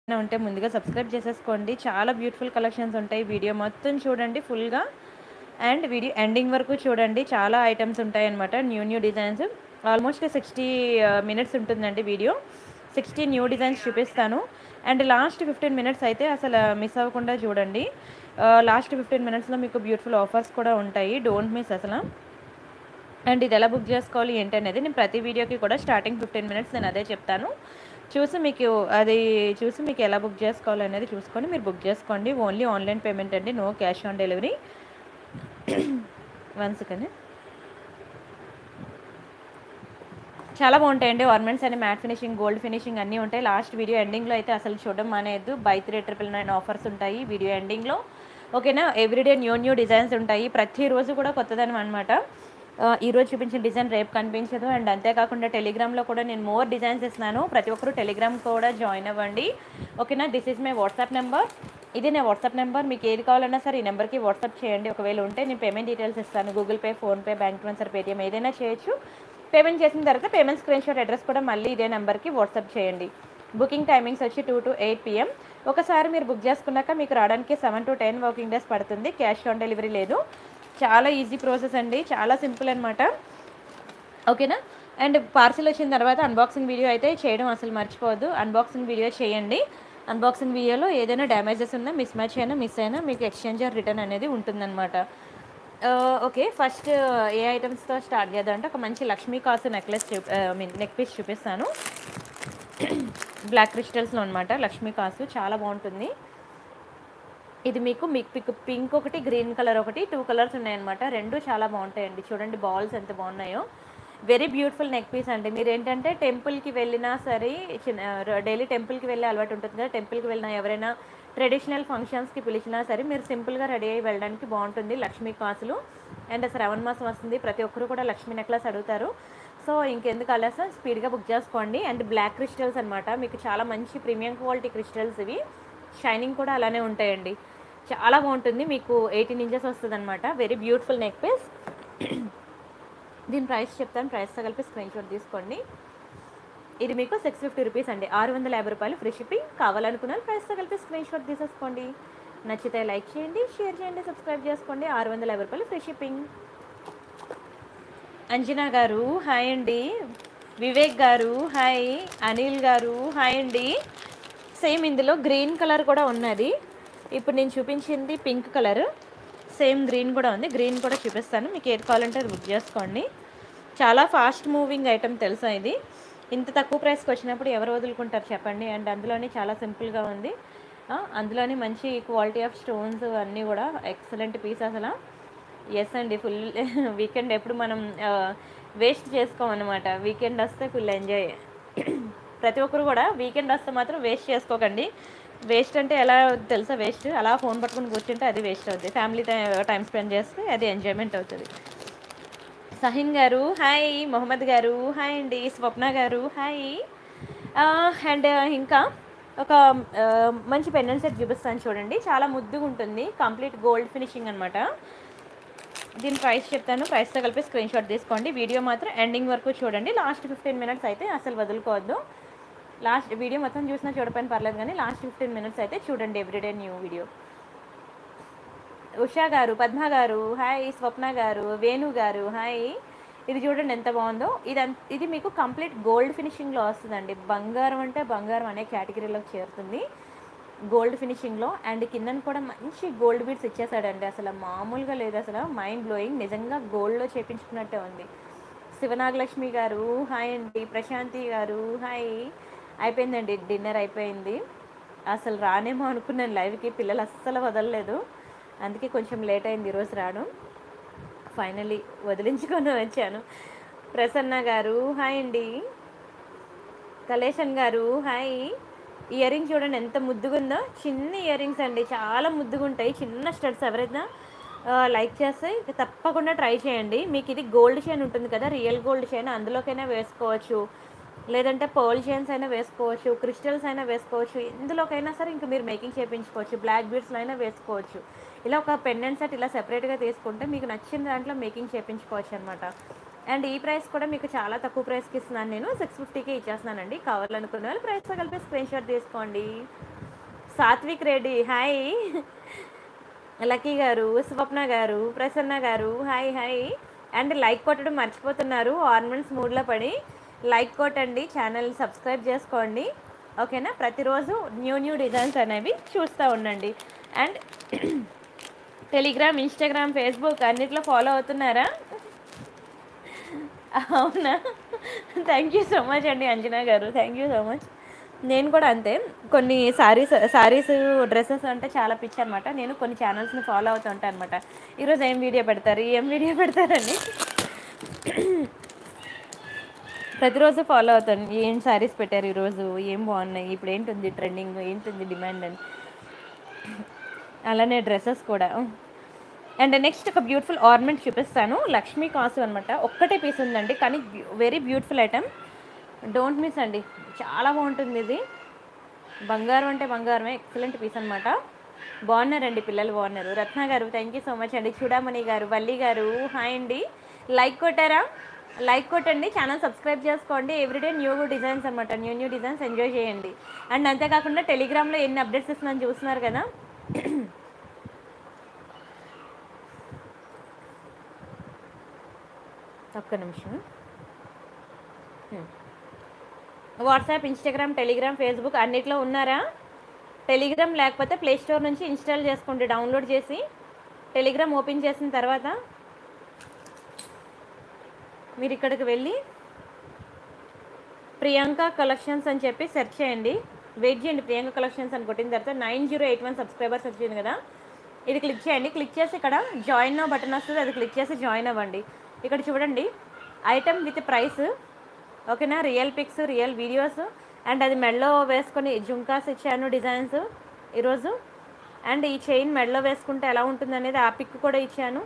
ఏమైనా ఉంటే ముందుగా సబ్స్క్రైబ్ చేసేసుకోండి చాలా బ్యూటిఫుల్ కలెక్షన్స్ ఉంటాయి వీడియో మొత్తం చూడండి ఫుల్గా అండ్ వీడియో ఎండింగ్ వరకు చూడండి చాలా ఐటమ్స్ ఉంటాయి అనమాట new new designs almost sixty minutes ఉంటుందండి వీడియో సిక్స్టీ న్యూ డిజైన్స్ చూపిస్తాను అండ్ లాస్ట్ ఫిఫ్టీన్ మినిట్స్ అయితే అసలు మిస్ అవ్వకుండా చూడండి లాస్ట్ ఫిఫ్టీన్ మినిట్స్లో మీకు బ్యూటిఫుల్ ఆఫర్స్ కూడా ఉంటాయి డోంట్ మిస్ అసలు అండ్ ఇది ఎలా బుక్ చేసుకోవాలి ఏంటి అనేది నేను ప్రతి వీడియోకి కూడా స్టార్టింగ్ ఫిఫ్టీన్ మినిట్స్ నేను అదే చెప్తాను చూసి మీకు అది చూసి మీకు ఎలా బుక్ చేసుకోవాలి అనేది చూసుకొని మీరు బుక్ చేసుకోండి ఓన్లీ ఆన్లైన్ పేమెంట్ అండి no cash on delivery one second చాలా బాగుంటాయండి ఆర్నమెంట్స్ అన్ని మ్యాట్ ఫినిషింగ్ గోల్డ్ ఫినిషింగ్ అన్నీ ఉంటాయి లాస్ట్ వీడియో ఎండింగ్లో అయితే అసలు చూడడం మానేయద్దు buy three triple nine offers ఉంటాయి వీడియో ఎండింగ్లో ఓకేనా ఎవ్రీడే న్యూ న్యూ డిజైన్స్ ఉంటాయి ప్రతిరోజు కూడా కొత్తదనం అనమాట ఈరోజు చూపించిన డిజైన్ రేపు కనిపించదు అండ్ అంతేకాకుండా టెలిగ్రామ్లో కూడా నేను మోర్ డిజైన్స్ ఇస్తున్నాను ప్రతి ఒక్కరు టెలిగ్రామ్ కూడా జాయిన్ అవ్వండి ఓకేనా this is my WhatsApp number ఇది నా వాట్సాప్ నెంబర్ మీకు ఏది కావాలన్నా సరే ఈ నెంబర్కి వాట్సాప్ చేయండి ఒకవేళ ఉంటే నేను పేమెంట్ డీటెయిల్స్ ఇస్తాను Google Pay PhonePe bank transfer Paytm ఏదైనా చేయొచ్చు పేమెంట్ చేసిన తర్వాత పేమెంట్ స్క్రీన్ షాట్ అడ్రస్ కూడా మళ్ళీ ఇదే నెంబర్కి వాట్సాప్ చేయండి బుకింగ్ టైమింగ్స్ వచ్చి టూ టు ఎయిట్ పిఎం ఒకసారి మీరు బుక్ చేసుకున్నాక మీకు రావడానికి seven to ten working days పడుతుంది క్యాష్ ఆన్ డెలివరీ లేదు చాలా ఈజీ ప్రాసెస్ అండి చాలా సింపుల్ అనమాట ఓకేనా అండ్ పార్సిల్ వచ్చిన తర్వాత అన్బాక్సింగ్ వీడియో అయితే చేయడం అసలు మర్చిపోవద్దు అన్బాక్సింగ్ వీడియో చేయండి అన్బాక్సింగ్ వీడియోలో ఏదైనా డ్యామేజెస్ ఉన్నా మిస్ మ్యాచ్ అయినా మిస్ అయినా మీకు ఎక్స్చేంజ్ ఆర్ రిటర్న్ అనేది ఉంటుందన్నమాట ఓకే ఫస్ట్ ఏ ఐటమ్స్తో స్టార్ట్ చేద్దాం అంటే ఒక మంచి లక్ష్మీ కాసు నెక్లెస్ చూ ఐ మీన్ నెక్ పీస్ చూపిస్తాను బ్లాక్ క్రిస్టల్స్లో అనమాట లక్ష్మీ కాసు చాలా బాగుంటుంది ఇది మీకు మీకు పిక్ పింక్ ఒకటి గ్రీన్ కలర్ ఒకటి టూ కలర్స్ ఉన్నాయన్నమాట రెండు చాలా బాగుంటాయండి చూడండి బాల్స్ ఎంత బాగున్నాయో వెరీ బ్యూటిఫుల్ నెక్ పీస్ అండి మీరు ఏంటంటే టెంపుల్కి వెళ్ళినా సరే చిన్న డైలీ టెంపుల్కి వెళ్ళే అలవాటు ఉంటుంది కదా టెంపుల్కి వెళ్ళినా ఎవరైనా ట్రెడిషనల్ ఫంక్షన్స్కి పిలిచినా సరే మీరు సింపుల్గా రెడీ అయ్యి వెళ్ళడానికి బాగుంటుంది లక్ష్మీ కాసులు అండ్ శ్రావణ మాసం వస్తుంది ప్రతి ఒక్కరు కూడా లక్ష్మీ నెక్లెస్ అడుగుతారు సో ఇంకెందుకు ఆలస్యం స్పీడ్గా బుక్ చేసుకోండి అండ్ బ్లాక్ క్రిస్టల్స్ అనమాట మీకు చాలా మంచి ప్రీమియం క్వాలిటీ క్రిస్టల్స్ ఇవి షైనింగ్ కూడా అలానే ఉంటాయండి చాలా బాగుంటుంది మీకు ఎయిటీన్ ఇంచెస్ వస్తుంది అనమాట వెరీ బ్యూటిఫుల్ నెక్ పీస్ దీని ప్రైస్ చెప్తాను ప్రైస్తో కలిపి స్క్రీన్ షాట్ తీసుకోండి ఇది మీకు సిక్స్ ఫిఫ్టీ రూపీస్ అండి ఆరు వందల యాభై రూపాయలు ఫ్రీ షిప్పింగ్ కావాలనుకున్నారు ప్రైస్తో కలిపి స్క్రీన్ షాట్ తీసేసుకోండి నచ్చితే లైక్ చేయండి షేర్ చేయండి సబ్స్క్రైబ్ చేసుకోండి ఆరు వందల యాభై రూపాయలు ఫ్రీ షిప్పింగ్ అంజనా గారు హాయ్ అండి వివేక్ గారు హాయ్ అనిల్ గారు హాయ్ అండి సేమ్ ఇందులో గ్రీన్ కలర్ కూడా ఉన్నది ఇప్పుడు నేను చూపించింది పింక్ కలర్ సేమ్ గ్రీన్ కూడా ఉంది గ్రీన్ కూడా చూపిస్తాను మీకు ఏది కావాలంటే అది బుక్ చేసుకోండి చాలా ఫాస్ట్ మూవింగ్ ఐటమ్ తెలుసా ఇది ఇంత తక్కువ ప్రైస్కి వచ్చినప్పుడు ఎవరు వదులుకుంటారు చెప్పండి అండ్ అందులోనే చాలా సింపుల్గా ఉంది ఆ, అందులోనే మంచి క్వాలిటీ ఆఫ్ స్టోన్స్ అన్నీ కూడా ఎక్సలెంట్ పీస్ అసలు ఎస్ అండి ఫుల్ వీకెండ్ ఎప్పుడు మనం వేస్ట్ చేసుకోమన్నమాట వీకెండ్ వస్తే ఫుల్ ఎంజాయ్ ప్రతి ఒక్కరు కూడా వీకెండ్ వస్తే మాత్రం వేస్ట్ చేసుకోకండి వేస్ట్ అంటే ఎలా తెలుసా వేస్ట్ అలా ఫోన్ పట్టుకుని కూర్చుంటే అది వేస్ట్ అవుతుంది ఫ్యామిలీ టైం స్పెండ్ చేస్తే అది ఎంజాయ్మెంట్ అవుతుంది సహిన్ గారు హాయ్ మొహమ్మద్ గారు హాయ్ అండి స్వప్న గారు హాయ్ అండ్ ఇంకా ఒక ఆ, మంచి పెండెంట్ సెట్ చూపిస్తాను చూడండి చాలా ముద్దుగా ఉంటుంది కంప్లీట్ గోల్డ్ ఫినిషింగ్ అనమాట దీని ప్రైస్ చెప్తాను ప్రైస్తో కలిపి స్క్రీన్ షాట్ తీసుకోండి వీడియో మాత్రం ఎండింగ్ వరకు చూడండి లాస్ట్ ఫిఫ్టీన్ మినిట్స్ అయితే అసలు వదులుకోవద్దు లాస్ట్ వీడియో మొత్తం చూసినా చూడపని పర్లేదు కానీ లాస్ట్ ఫిఫ్టీన్ మినిట్స్ అయితే చూడండి ఎవ్రీడే న్యూ వీడియో ఉషా గారు పద్మ గారు హాయ్ స్వప్న గారు వేణు గారు హాయ్ ఇది చూడండి ఎంత బాగుందో ఇది అన్- ఇది మీకు కంప్లీట్ గోల్డ్ ఫినిషింగ్లో వస్తుందండి బంగారం అంటే బంగారం అనే కేటగిరీలోకి చేరుతుంది గోల్డ్ ఫినిషింగ్లో అండ్ కిందన కూడా మంచి గోల్డ్ బీడ్స్ ఇచ్చేసాడండి అసలు మామూలుగా లేదు అసలు మైండ్ బ్లోయింగ్ నిజంగా గోల్డ్లో చేపించుకున్నట్టే ఉంది శివనాగలక్ష్మి గారు హాయ్ అండి ప్రశాంతి గారు హాయ్ అయిపోయిందండి డిన్నర్ అయిపోయింది అసలు రానేమో అనుకున్నాను లైవ్కి పిల్లలు అస్సలు వదలలేదు అందుకే కొంచెం లేట్ అయింది ఈరోజు రావడం ఫైనలీ వదిలించుకొని వచ్చాను ప్రసన్న గారు హాయ్ అండి కలేషన్ గారు హాయ్ ఇయర్ రింగ్ చూడండి ఎంత ముద్దుగుందో చిన్న ఇయర్ రింగ్స్ అండి చాలా ముద్దుగా ఉంటాయి చిన్న స్టడ్స్ ఎవరైనా ఆ, లైక్ చేస్తే ఇక తప్పకుండా ట్రై చేయండి మీకు ఇది గోల్డ్ చైన్ ఉంటుంది కదా రియల్ గోల్డ్ చైన్ అందులోకైనా వేసుకోవచ్చు లేదంటే పర్ల్ చైన్స్ అయినా వేసుకోవచ్చు క్రిస్టల్స్ అయినా వేసుకోవచ్చు ఎందులోకైనా సరే ఇంకా మీరు మేకింగ్ చేయించుకోవచ్చు బ్లాక్ బీడ్స్లో అయినా వేసుకోవచ్చు ఇలా ఒక పెండెంట్ సెట్ ఇలా సెపరేట్గా తీసుకుంటే మీకు నచ్చిన దాంట్లో మేకింగ్ చేయించుకోవచ్చు అనమాట అండ్ ఈ ప్రైస్ కూడా మీకు చాలా తక్కువ ప్రైస్కి ఇస్తున్నాను నేను సిక్స్ ఫిఫ్టీకే ఇచ్చేస్తున్నానండి కావాలనుకున్న వాళ్ళు ప్రైస్తో కలిపి స్క్రీన్ షాట్ తీసుకోండి సాత్విక్ రెడ్డి హాయ్ లక్కీ గారు స్వప్న గారు ప్రసన్న గారు హాయ్ హాయ్ అండ్ లైక్ కొట్టడం మర్చిపోతున్నారు ఆర్నమెంట్స్ మూడ్లో పడి లైక్ కొట్టండి ఛానల్ సబ్స్క్రైబ్ చేసుకోండి ఓకేనా ప్రతిరోజు న్యూ న్యూ డిజైన్స్ అనేవి చూస్తూ ఉండండి అండ్ టెలిగ్రామ్ ఇన్స్టాగ్రామ్ ఫేస్బుక్ అన్నిట్లో ఫాలో అవుతున్నారా అవునా థ్యాంక్ యూ సో మచ్ అండి అంజనా గారు థ్యాంక్ యూ సో మచ్ నేను కూడా అంతే కొన్ని సారీస్ సారీస్ డ్రెస్సెస్ అంటే చాలా పిచ్చి అనమాట నేను కొన్ని ఛానల్స్ని ఫాలో అవుతూ ఉంటాను అనమాట ఈరోజు ఏం వీడియో పెడతారు ఏం వీడియో పెడతారని ప్రతిరోజు ఫాలో అవుతాను ఏం సారీస్ పెట్టారు ఈరోజు ఏం బాగున్నాయి ఇప్పుడు ఏంటుంది ట్రెండింగ్ ఏంటుంది డిమాండ్ అని అలానే డ్రెస్సెస్ కూడా అండ్ నెక్స్ట్ ఒక బ్యూటిఫుల్ ఆర్నమెంట్ చూపిస్తాను లక్ష్మీ కాసు అనమాట ఒక్కటే పీస్ ఉందండి కానీ very beautiful item don't miss అండి చాలా బాగుంటుంది ఇది బంగారం అంటే బంగారమే ఎక్సలెంట్ పీస్ అనమాట బాగున్నారండి పిల్లలు బాగున్నారు రత్న గారు థ్యాంక్ యూ సో మచ్ అండి చూడామణి గారు వల్లి గారు హాయ్ అండి లైక్ కొట్టారా లైక్ కొట్టండి ఛానల్ సబ్స్క్రైబ్ చేసుకోండి ఎవ్రీడే న్యూ డిజైన్స్ అనమాట న్యూ న్యూ డిజైన్స్ ఎంజాయ్ చేయండి అండ్ అంతేకాకుండా టెలిగ్రామ్లో ఎన్ని అప్డేట్స్ ఇస్తున్నాను చూస్తున్నారు కదా ఒక్క నిమిషం వాట్సాప్ ఇన్స్టాగ్రామ్ టెలిగ్రామ్ ఫేస్బుక్ అన్నిట్లో ఉన్నారా టెలిగ్రామ్ లేకపోతే ప్లే స్టోర్ నుంచి ఇన్స్టాల్ చేసుకోండి డౌన్లోడ్ చేసి టెలిగ్రామ్ ఓపెన్ చేసిన తర్వాత మీరు ఇక్కడికి వెళ్ళి ప్రియాంక కలెక్షన్స్ అని చెప్పి సెర్చ్ చేయండి వెయిట్ చేయండి ప్రియాంక కలెక్షన్స్ అని కొట్టిన తర్వాత nine zero eight one subscribers వచ్చింది కదా ఇది క్లిక్ చేయండి క్లిక్ చేసి ఇక్కడ జాయిన్ నో బటన్ వస్తుంది అది క్లిక్ చేసి జాయిన్ అవ్వండి ఇక్కడ చూడండి ఐటమ్ విత్ ప్రైస్ ఓకేనా real pics real videos and అది మెడలో వేసుకొని జుంకాస్ ఇచ్చాను డిజైన్స్ ఈరోజు అండ్ ఈ చైన్ మెడలో వేసుకుంటే ఎలా ఉంటుంది అనేది ఆ పిక్ కూడా ఇచ్చాను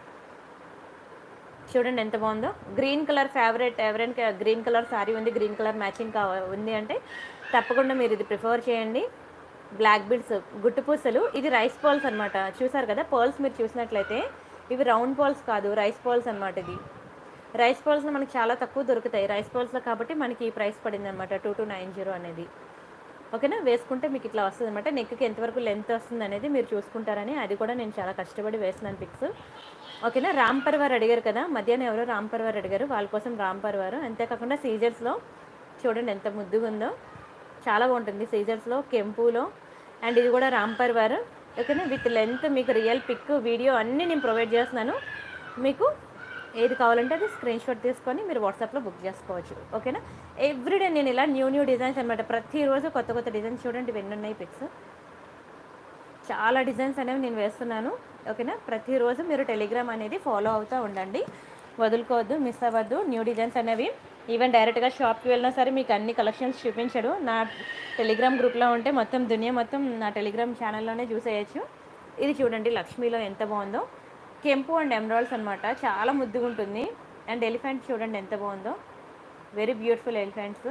చూడండి ఎంత బాగుందో గ్రీన్ కలర్ ఫేవరెట్ ఎవరైనా గ్రీన్ కలర్ శారీ ఉంది గ్రీన్ కలర్ మ్యాచింగ్ కావ ఉంది అంటే తప్పకుండా మీరు ఇది ప్రిఫర్ చేయండి బ్లాక్ బీడ్స్ గుట్టు పూసలు ఇది రైస్ పర్ల్స్ అనమాట చూసారు కదా పర్ల్స్ మీరు చూసినట్లయితే ఇవి రౌండ్ పర్ల్స్ కాదు రైస్ పర్ల్స్ అనమాట ఇది రైస్ పర్ల్స్లో మనకి చాలా తక్కువ దొరుకుతాయి రైస్ పర్ల్స్లో కాబట్టి మనకి ఈ ప్రైస్ పడింది అనమాట టూ టూ నైన్ జీరో అనేది ఓకేనా వేసుకుంటే మీకు ఇట్లా వస్తుంది అనమాట నెక్కి ఎంతవరకు లెంత్ వస్తుంది అనేది మీరు చూసుకుంటారని అది కూడా నేను చాలా కష్టపడి వేస్తున్నాను పిక్స్ ఓకేనా రామ్ పర్వార్ అడిగారు కదా మధ్యాహ్నం ఎవరో రామ్ పర్వార్ అడిగారు వాళ్ళ కోసం రామ్ పర్వార్ అంతేకాకుండా సీజర్స్లో చూడండి ఎంత ముద్దుగా ఉందో చాలా బాగుంటుంది సీజర్స్లో కెంపులో అండ్ ఇది కూడా రామ్ పర్వార్ ఓకేనా విత్ లెంత్ మీకు రియల్ పిక్ వీడియో అన్నీ నేను ప్రొవైడ్ చేస్తున్నాను మీకు ఏది కావాలంటే అది స్క్రీన్ షాట్ తీసుకొని మీరు వాట్సాప్లో బుక్ చేసుకోవచ్చు ఓకేనా ఎవ్రీడే నేను ఇలా న్యూ న్యూ డిజైన్స్ అనమాట ప్రతిరోజు కొత్త కొత్త డిజైన్స్ చూడండి ఇవన్నీ ఉన్నాయి పిక్స్ చాలా డిజైన్స్ అనేవి నేను వేస్తున్నాను ఓకేనా ప్రతిరోజు మీరు టెలిగ్రామ్ అనేది ఫాలో అవుతూ ఉండండి వదులుకోవద్దు మిస్ అవ్వద్దు న్యూ డిజైన్స్ అనేవి ఈవెన్ డైరెక్ట్గా షాప్కి వెళ్ళినా సరే మీకు అన్ని కలెక్షన్స్ చూపించడు నా టెలిగ్రామ్ గ్రూప్లో ఉంటే మొత్తం దునియా మొత్తం నా టెలిగ్రామ్ ఛానల్లోనే చూసేయచ్చు ఇది చూడండి లక్ష్మీలో ఎంత బాగుందో కెంపు అండ్ ఎమరాల్డ్స్ అనమాట చాలా ముద్దుగా ఉంటుంది అండ్ ఎలిఫెంట్ చూడండి ఎంత బాగుందో వెరీ బ్యూటిఫుల్ ఎలిఫెంట్స్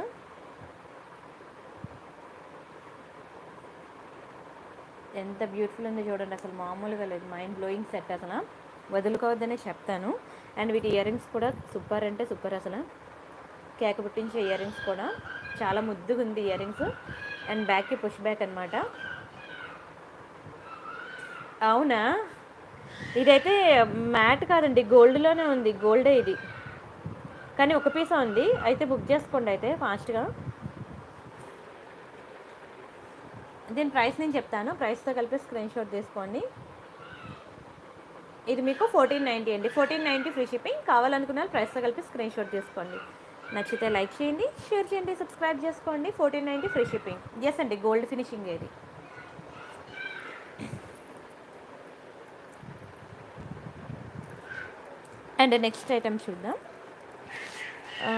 ఎంత బ్యూటిఫుల్ ఉందో చూడండి అసలు మామూలుగా లేదు మైండ్ బ్లోయింగ్ సెట్ అసలు వదులుకోవద్దనే చెప్తాను అండ్ వీటి ఇయర్ రింగ్స్ కూడా సూపర్ అంటే సూపర్ అసలు కేక పుట్టించే ఇయర్ రింగ్స్ కూడా చాలా ముద్దుగా ఉంది ఇయర్ రింగ్స్ అండ్ బ్యాక్కి పుష్ బ్యాక్ అనమాట అవునా ఇదైతే మ్యాట్ కాదండి గోల్డ్లోనే ఉంది గోల్డే ఇది కానీ ఒక పీసా ఉంది అయితే బుక్ చేసుకోండి అయితే ఫాస్ట్గా దీని ప్రైస్ నేను చెప్తాను ప్రైస్తో కలిపి స్క్రీన్ షాట్ తీసుకోండి ఇది మీకు ఫోర్టీన్ నైంటీ అండి ఫోర్టీన్ నైంటీ ఫ్రీ షిప్పింగ్ కావాలనుకున్న వాళ్ళు ప్రైస్తో కలిపి స్క్రీన్ షాట్ తీసుకోండి నచ్చితే లైక్ చేయండి షేర్ చేయండి సబ్స్క్రైబ్ చేసుకోండి fourteen ninety free shipping yes అండి గోల్డ్ ఫినిషింగ్ ఇది అండ్ నెక్స్ట్ ఐటమ్ చూద్దాం ఆ,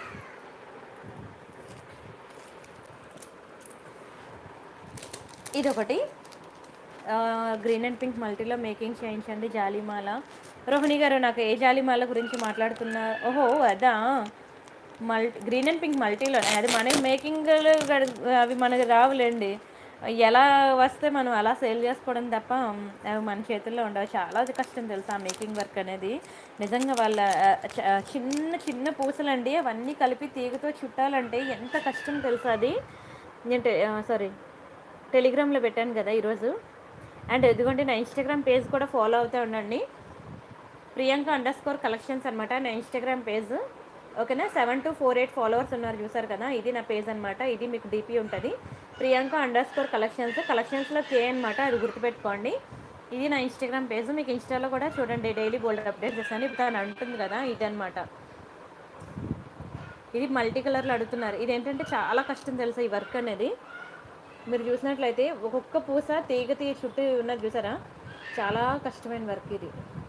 ఇదొకటి గ్రీన్ అండ్ పింక్ మల్టీలో మేకింగ్ చేయించండి జాలిమాల రోహిణి గారు నాకు ఏ జాలిమాల గురించి మాట్లాడుతున్నా ఓహో అదా మల్టీ గ్రీన్ అండ్ పింక్ మల్టీలో అది మనకి మేకింగ్ అవి మనకి రావులేండి ఎలా వస్తే మనం అలా సేల్ చేసుకోవడం తప్ప అవి మన చేతుల్లో ఉండవు చాలా కష్టం తెలుసా మేకింగ్ వర్క్ అనేది నిజంగా వాళ్ళ ఆ, చ- చిన్న చిన్న పూసలండి అవన్నీ కలిపి తీగతో చుట్టాలంటే ఎంత కష్టం తెలుసా అది ఏంటి సారీ టెలిగ్రామ్లో పెట్టాను కదా ఈరోజు అండ్ ఎదుగుంటే నా ఇన్స్టాగ్రామ్ పేజ్ కూడా ఫాలో అవుతూ ఉండండి ప్రియాంక అండర్ స్కోర్ కలెక్షన్స్ అనమాట నా ఇన్స్టాగ్రామ్ పేజ్ ఓకేనా seven two four eight followers ఉన్నారు చూసారు కదా ఇది నా పేజ్ అనమాట ఇది మీకు డీపీ ఉంటుంది ప్రియాంక అండర్ స్కోర్ కలెక్షన్స్ కలెక్షన్స్లో కే అనమాట అది గుర్తుపెట్టుకోండి ఇది నా ఇన్స్టాగ్రామ్ పేజ్ మీకు ఇన్స్టాలో కూడా చూడండి డైలీ గోల్డ్ అప్డేట్ చేస్తాను ఇప్పుడు తను అంటుంది కదా ఇది అనమాట ఇది మల్టీ కలర్లో అడుగుతున్నారు ఇది ఏంటంటే చాలా కష్టం తెలుసా ఈ వర్క్ అనేది మీరు చూసినట్లయితే ఒక్కొక్క పూస తీగ తీగ చుట్టూ ఉన్నది చూసారా చాలా కష్టమైన వర్క్ ఇది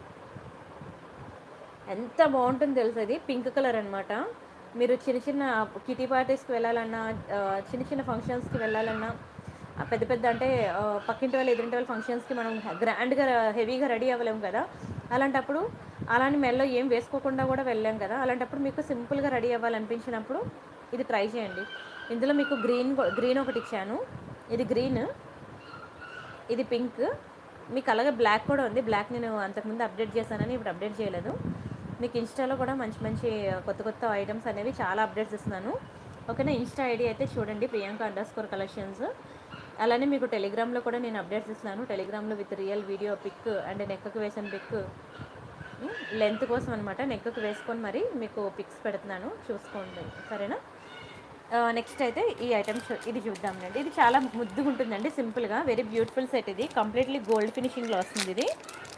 ఎంత బాగుంటుంది తెలుసు అది పింక్ కలర్ అనమాట మీరు చిన్న చిన్న కిటీ పార్టీస్కి వెళ్ళాలన్నా ఆ, చిన్న చిన్న ఫంక్షన్స్కి వెళ్ళాలన్నా ఆ, పెద్ద పెద్ద అంటే ఆ, పక్కింటి వాళ్ళు ఎదురింటి వాళ్ళ ఫంక్షన్స్కి మనం గ్రాండ్గా హెవీగా రెడీ అవ్వలేము కదా అలాంటప్పుడు అలాని మెల్లో ఏం వేసుకోకుండా కూడా వెళ్ళాం కదా అలాంటప్పుడు మీకు సింపుల్గా రెడీ అవ్వాలనిపించినప్పుడు ఇది ట్రై చేయండి ఇందులో మీకు గ్రీన్ గ్రీన్ ఒకటి ఇచ్చాను ఇది గ్రీన్ ఇది పింక్ మీకు అలాగే బ్లాక్ కూడా ఉంది బ్లాక్ నేను అంతకుముందు అప్డేట్ చేశానని ఇప్పుడు అప్డేట్ చేయలేదు మీకు ఇన్స్టాలో కూడా మంచి మంచి కొత్త కొత్త ఐటమ్స్ అనేవి చాలా అప్డేట్స్ ఇస్తున్నాను ఓకేనా ఇన్స్టా ఐడి అయితే చూడండి ప్రియాంక అండర్ స్కోర్ కలెక్షన్స్ అలానే మీకు టెలిగ్రామ్లో కూడా నేను అప్డేట్స్ ఇస్తున్నాను టెలిగ్రామ్లో with real video pic and నెక్కకు వేసిన పిక్ లెంత్ కోసం అనమాట నెక్కకు వేసుకొని మరి మీకు పిక్స్ పెడుతున్నాను చూసుకోండి సరేనా నెక్స్ట్ అయితే ఈ ఐటమ్స్ ఇది చూద్దామండి ఇది చాలా ముద్దుగా ఉంటుందండి సింపుల్గా వెరీ బ్యూటిఫుల్ సెట్ ఇది కంప్లీట్లీ గోల్డ్ ఫినిషింగ్లో వస్తుంది ఇది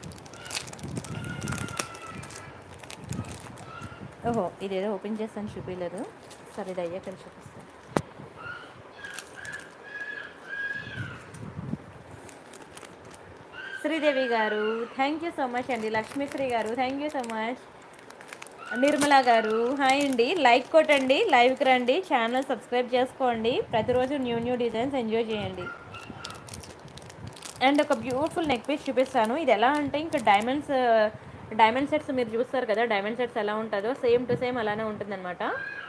ఓహో ఇదేదో ఓపెన్ చేస్తాను చూపించలేదు సరే ఇది అయ్యాక చూపిస్తాను శ్రీదేవి గారు థ్యాంక్ యూ సో మచ్ అండి లక్ష్మీశ్రీ గారు thank you so much Nirmala గారు హాయ్ అండి లైక్ కొట్టండి లైవ్కి రండి ఛానల్ సబ్స్క్రైబ్ చేసుకోండి ప్రతిరోజు న్యూ న్యూ డిజైన్స్ ఎంజాయ్ చేయండి అండ్ ఒక బ్యూటిఫుల్ నెక్ పీస్ చూపిస్తాను ఇది ఎలా అంటే ఇంకా డైమండ్స్ డైమండ్ సెట్స్ మీరు చూస్తారు కదా డైమండ్ సెట్స్ ఎలా ఉంటుందో సేమ్ టు సేమ్ అలానే ఉంటుందన్నమాట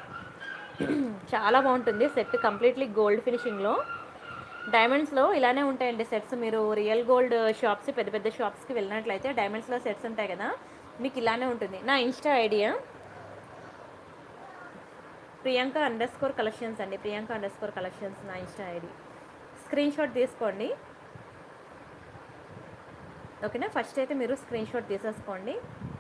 చాలా బాగుంటుంది సెట్ కంప్లీట్లీ గోల్డ్ ఫినిషింగ్లో డైమండ్స్లో ఇలానే ఉంటాయండి సెట్స్ మీరు రియల్ గోల్డ్ షాప్స్ పెద్ద పెద్ద షాప్స్కి వెళ్ళినట్లయితే డైమండ్స్లో సెట్స్ ఉంటాయి కదా మీకు ఇలానే ఉంటుంది నా insta idea Priyanka underscore collections అండి ప్రియాంక అండర్ స్కోర్ కలెక్షన్స్ నా ఇన్స్టా ఐడి స్క్రీన్ షాట్ తీసుకోండి ఓకేనా ఫస్ట్ అయితే మీరు స్క్రీన్ షాట్ తీసేసుకోండి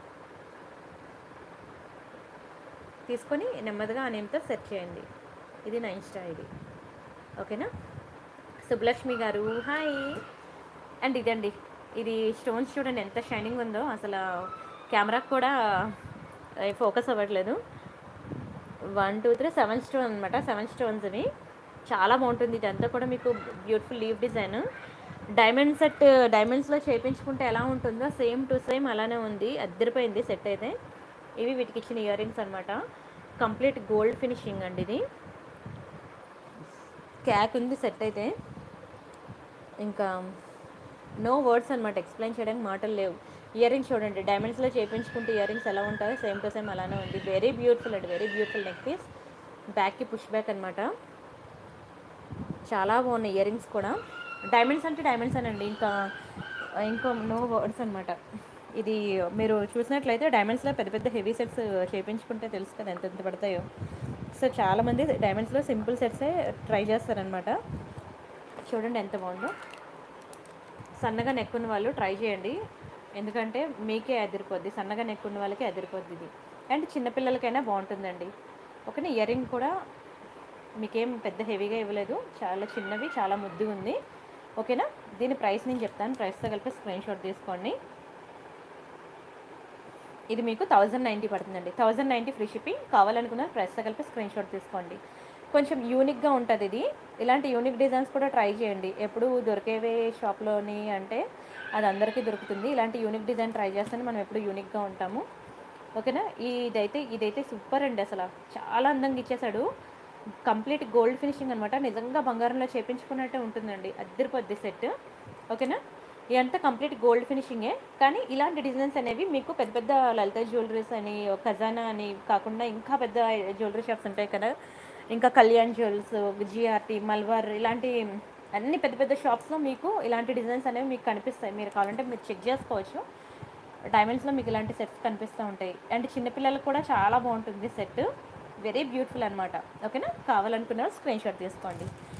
తీసుకొని నెమ్మదిగా ఆ నేమ్తో సెర్చ్ చేయండి ఇది నా ఇన్స్టా ఐడి ఓకేనా సుబ్బలక్ష్మి గారు హాయ్ అండ్ ఇదండి ఇది స్టోన్స్ చూడండి ఎంత షైనింగ్ ఉందో అసలు కెమెరాకి కూడా ఫోకస్ అవ్వట్లేదు one two three seven stone అనమాట సెవెన్ స్టోన్స్ ఇవి చాలా బాగుంటుంది ఇదంతా కూడా మీకు beautiful leaf design diamond set డైమండ్స్లో చేయించుకుంటే ఎలా ఉంటుందో సేమ్ టు సేమ్ అలానే ఉంది అద్దరిపోయింది సెట్ అయితే ఇవి వీటికి ఇచ్చిన ఇయర్ రింగ్స్ అనమాట కంప్లీట్ గోల్డ్ ఫినిషింగ్ అండి ఇది క్యాక్ ఉంది సెట్ అయితే ఇంకా నో వర్డ్స్ అనమాట ఎక్స్ప్లెయిన్ చేయడానికి మాటలు లేవు ఇయర్ రింగ్స్ చూడండి డైమండ్స్లో చేయించుకుంటే ఇయర్ రింగ్స్ ఎలా ఉంటాయో సేమ్ టు సేమ్ అలానే ఉంది వెరీ బ్యూటిఫుల్ అండి వెరీ బ్యూటిఫుల్ నెక్ పీస్ బ్యాక్కి పుష్ బ్యాక్ అనమాట చాలా బాగున్నాయి ఇయర్ రింగ్స్ కూడా డైమండ్స్ అంటే డైమండ్స్ అనండి ఇంకా ఇంకా నో వర్డ్స్ అనమాట ఇది మీరు చూసినట్లయితే డైమండ్స్లో పెద్ద పెద్ద హెవీ సెట్స్ చేయించుకుంటే తెలుసు కదా ఎంత ఎంత పడతాయో సో చాలామంది డైమండ్స్లో సింపుల్ సెట్సే ట్రై చేస్తారనమాట చూడండి ఎంత బాగుందో సన్నగా నెక్ ఉన్న వాళ్ళు ట్రై చేయండి ఎందుకంటే మీకే అదిరిపోద్ది సన్నగా నెక్ ఉన్న వాళ్ళకి అదిరిపోద్ది ఇది అండ్ చిన్నపిల్లలకైనా బాగుంటుందండి ఓకేనా ఇయర్ రింగ్ కూడా మీకేం పెద్ద హెవీగా ఇవ్వలేదు చాలా చిన్నవి చాలా ముద్దుగా ఉంది ఓకేనా దీని ప్రైస్ నేను చెప్తాను ప్రైస్తో కలిపి స్క్రీన్ షాట్ తీసుకోండి ఇది మీకు థౌజండ్ నైంటీ పడుతుందండి థౌజండ్ నైంటీ ఫ్రీ షిప్పింగ్ కావాలనుకున్న ప్రైస్తో కలిపి స్క్రీన్ షాట్ తీసుకోండి కొంచెం యూనిక్గా ఉంటుంది ఇది ఇలాంటి యూనిక్ డిజైన్స్ కూడా ట్రై చేయండి ఎప్పుడు దొరికేవే షాప్లోని అంటే అది అందరికీ దొరుకుతుంది ఇలాంటి యూనిక్ డిజైన్ ట్రై చేస్తేనే మనం ఎప్పుడు యూనిక్గా ఉంటాము ఓకేనా ఇదైతే ఇదైతే సూపర్ అండి అసలు చాలా అందంగా ఇచ్చేసాడు కంప్లీట్ గోల్డ్ ఫినిషింగ్ అనమాట నిజంగా బంగారంలో చేపించుకున్నట్టే ఉంటుందండి అద్దరిపోద్ది సెట్ ఓకేనా ఇదంతా కంప్లీట్ గోల్డ్ ఫినిషింగే కానీ ఇలాంటి డిజైన్స్ అనేవి మీకు పెద్ద పెద్ద లలిత జ్యువెలరీస్ అని ఖజానా అని కాకుండా ఇంకా పెద్ద జ్యువెలరీ షాప్స్ ఉంటాయి కదా ఇంకా కళ్యాణ్ జ్యువెల్స్ జిఆర్టీ మల్వార్ ఇలాంటి అన్ని పెద్ద పెద్ద షాప్స్లో మీకు ఇలాంటి డిజైన్స్ అనేవి మీకు కనిపిస్తాయి మీరు కావాలంటే మీరు చెక్ చేసుకోవచ్చు డైమండ్స్లో మీకు ఇలాంటి సెట్స్ కనిపిస్తూ ఉంటాయి అండ్ చిన్నపిల్లలకు కూడా చాలా బాగుంటుంది సెట్ వెరీ బ్యూటిఫుల్ అనమాట ఓకేనా కావాలనుకున్న స్క్రీన్ షాట్ తీసుకోండి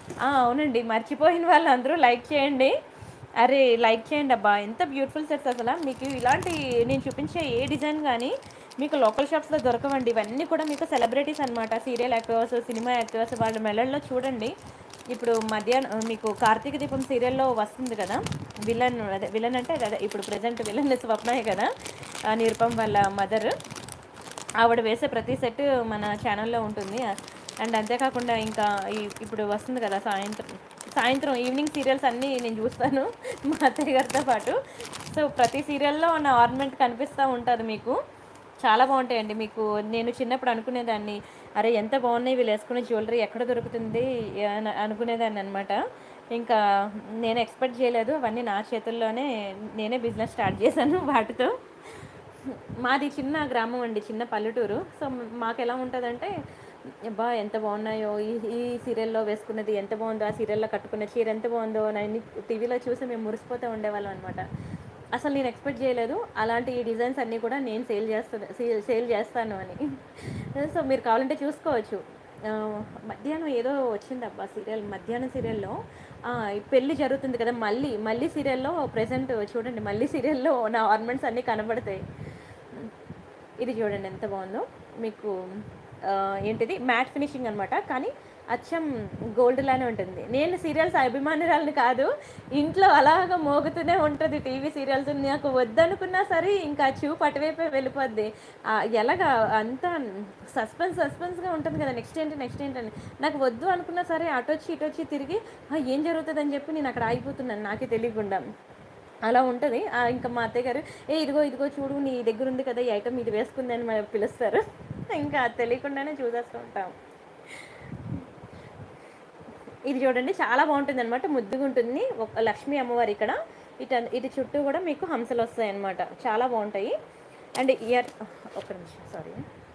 ఆ, అవునండి మర్చిపోయిన వాళ్ళు అందరూ లైక్ చేయండి అరే లైక్ చేయండి అబ్బా ఎంత బ్యూటిఫుల్ సెట్స్ అసలు మీకు ఇలాంటి నేను చూపించే ఏ డిజైన్ కానీ మీకు లోకల్ షాప్స్లో దొరకవండి ఇవన్నీ కూడా మీకు సెలబ్రిటీస్ అనమాట సీరియల్ యాక్టర్స్ సినిమా యాక్టర్స్ వాళ్ళ మెడల్లో చూడండి ఇప్పుడు మధ్యాహ్నం మీకు కార్తీక దీపం సీరియల్లో వస్తుంది కదా విలన్ అదే విలన్ అంటే అదే ఇప్పుడు ప్రజెంట్ విలన్ స్వప్నయే కదా ఆ నిరుపం వాళ్ళ మదర్ ఆవిడ వేసే ప్రతి సెట్ మన ఛానల్లో ఉంటుంది అండ్ అంతేకాకుండా ఇంకా ఈ- ఇప్పుడు వస్తుంది కదా సాయంత్రం సాయంత్రం ఈవినింగ్ సీరియల్స్ అన్నీ నేను చూస్తాను మా అత్తయ్య గారితో పాటు సో ప్రతి సీరియల్లో నా ఆర్నమెంట్ కనిపిస్తూ ఉంటుంది మీకు చాలా బాగుంటాయండి మీకు నేను చిన్నప్పుడు అనుకునేదాన్ని అరే ఎంత బాగున్నాయి వీళ్ళు వేసుకునే జ్యువెలరీ ఎక్కడ దొరుకుతుంది అని అనుకునేదాన్ని అనమాట ఇంకా నేను ఎక్స్పెక్ట్ చేయలేదు అవన్నీ నా చేతుల్లోనే నేనే బిజినెస్ స్టార్ట్ చేశాను వాటితో మాది చిన్న గ్రామం అండి చిన్న పల్లెటూరు సో మాకు ఎలా ఉంటుందంటే అబ్బా ఎంత బాగున్నాయో ఈ ఈ సీరియల్లో వేసుకున్నది ఎంత బాగుందో ఆ సీరియల్లో కట్టుకున్న చీర ఎంత బాగుందో అని టీవీలో చూసి మేము మురిసిపోతూ ఉండేవాళ్ళం అనమాట అసలు నేను ఎక్స్పెక్ట్ చేయలేదు అలాంటి ఈ డిజైన్స్ అన్నీ కూడా నేను సేల్ చేస్తాను సేల్ చేస్తాను అని సో మీరు కావాలంటే చూసుకోవచ్చు ఆ, మధ్యాహ్నం ఏదో వచ్చింది అబ్బా సీరియల్ మధ్యాహ్నం సీరియల్లో ఆ, ఈ పెళ్లి జరుగుతుంది కదా మళ్ళీ మళ్ళీ సీరియల్లో ప్రెసెంట్ చూడండి మళ్ళీ సీరియల్లో నా ఆర్నమెంట్స్ అన్నీ కనబడతాయి ఇది చూడండి ఎంత బాగుందో మీకు ఆ, ఏంటిది మ్యాట్ ఫినిషింగ్ అనమాట కానీ అచ్చం గోల్డ్ లానే ఉంటుంది నేను సీరియల్స్ అభిమానురాలని కాదు ఇంట్లో అలాగ మోగుతూనే ఉంటుంది టీవీ సీరియల్స్ నాకు వద్దనుకున్నా సరే ఇంకా చూపు అటువైపే వెళ్ళిపోద్ది ఆ, ఎలాగా అంత సస్పెన్స్ సస్పెన్స్గా ఉంటుంది కదా నెక్స్ట్ ఏంటి నెక్స్ట్ ఏంటని నాకు వద్దు అనుకున్నా సరే అటు వచ్చి ఇటు వచ్చి తిరిగి "ఆ, ఏం జరుగుతుందని చెప్పి నేను అక్కడ ఆగిపోతున్నాను నాకే తెలియకుండా అలా ఉంటుంది ఆ, ఇంకా మా అత్తయ్య గారు ఏ ఇదిగో ఇదిగో చూడు నీ దగ్గర ఉంది కదా ఈ ఐటమ్ ఇది వేసుకుందని మనం పిలుస్తారు ఇంకా అది తెలియకుండానే చూసేస్తూ ఉంటాం ఇది చూడండి చాలా బాగుంటుంది అనమాట ముద్దుగా ఉంటుంది ఒక లక్ష్మీ అమ్మవారి ఇక్కడ ఇట ఇటు చుట్టూ కూడా మీకు హంసలు వస్తాయి అనమాట చాలా బాగుంటాయి అండ్ ఇయర్ ఒక నిమిషం సారీ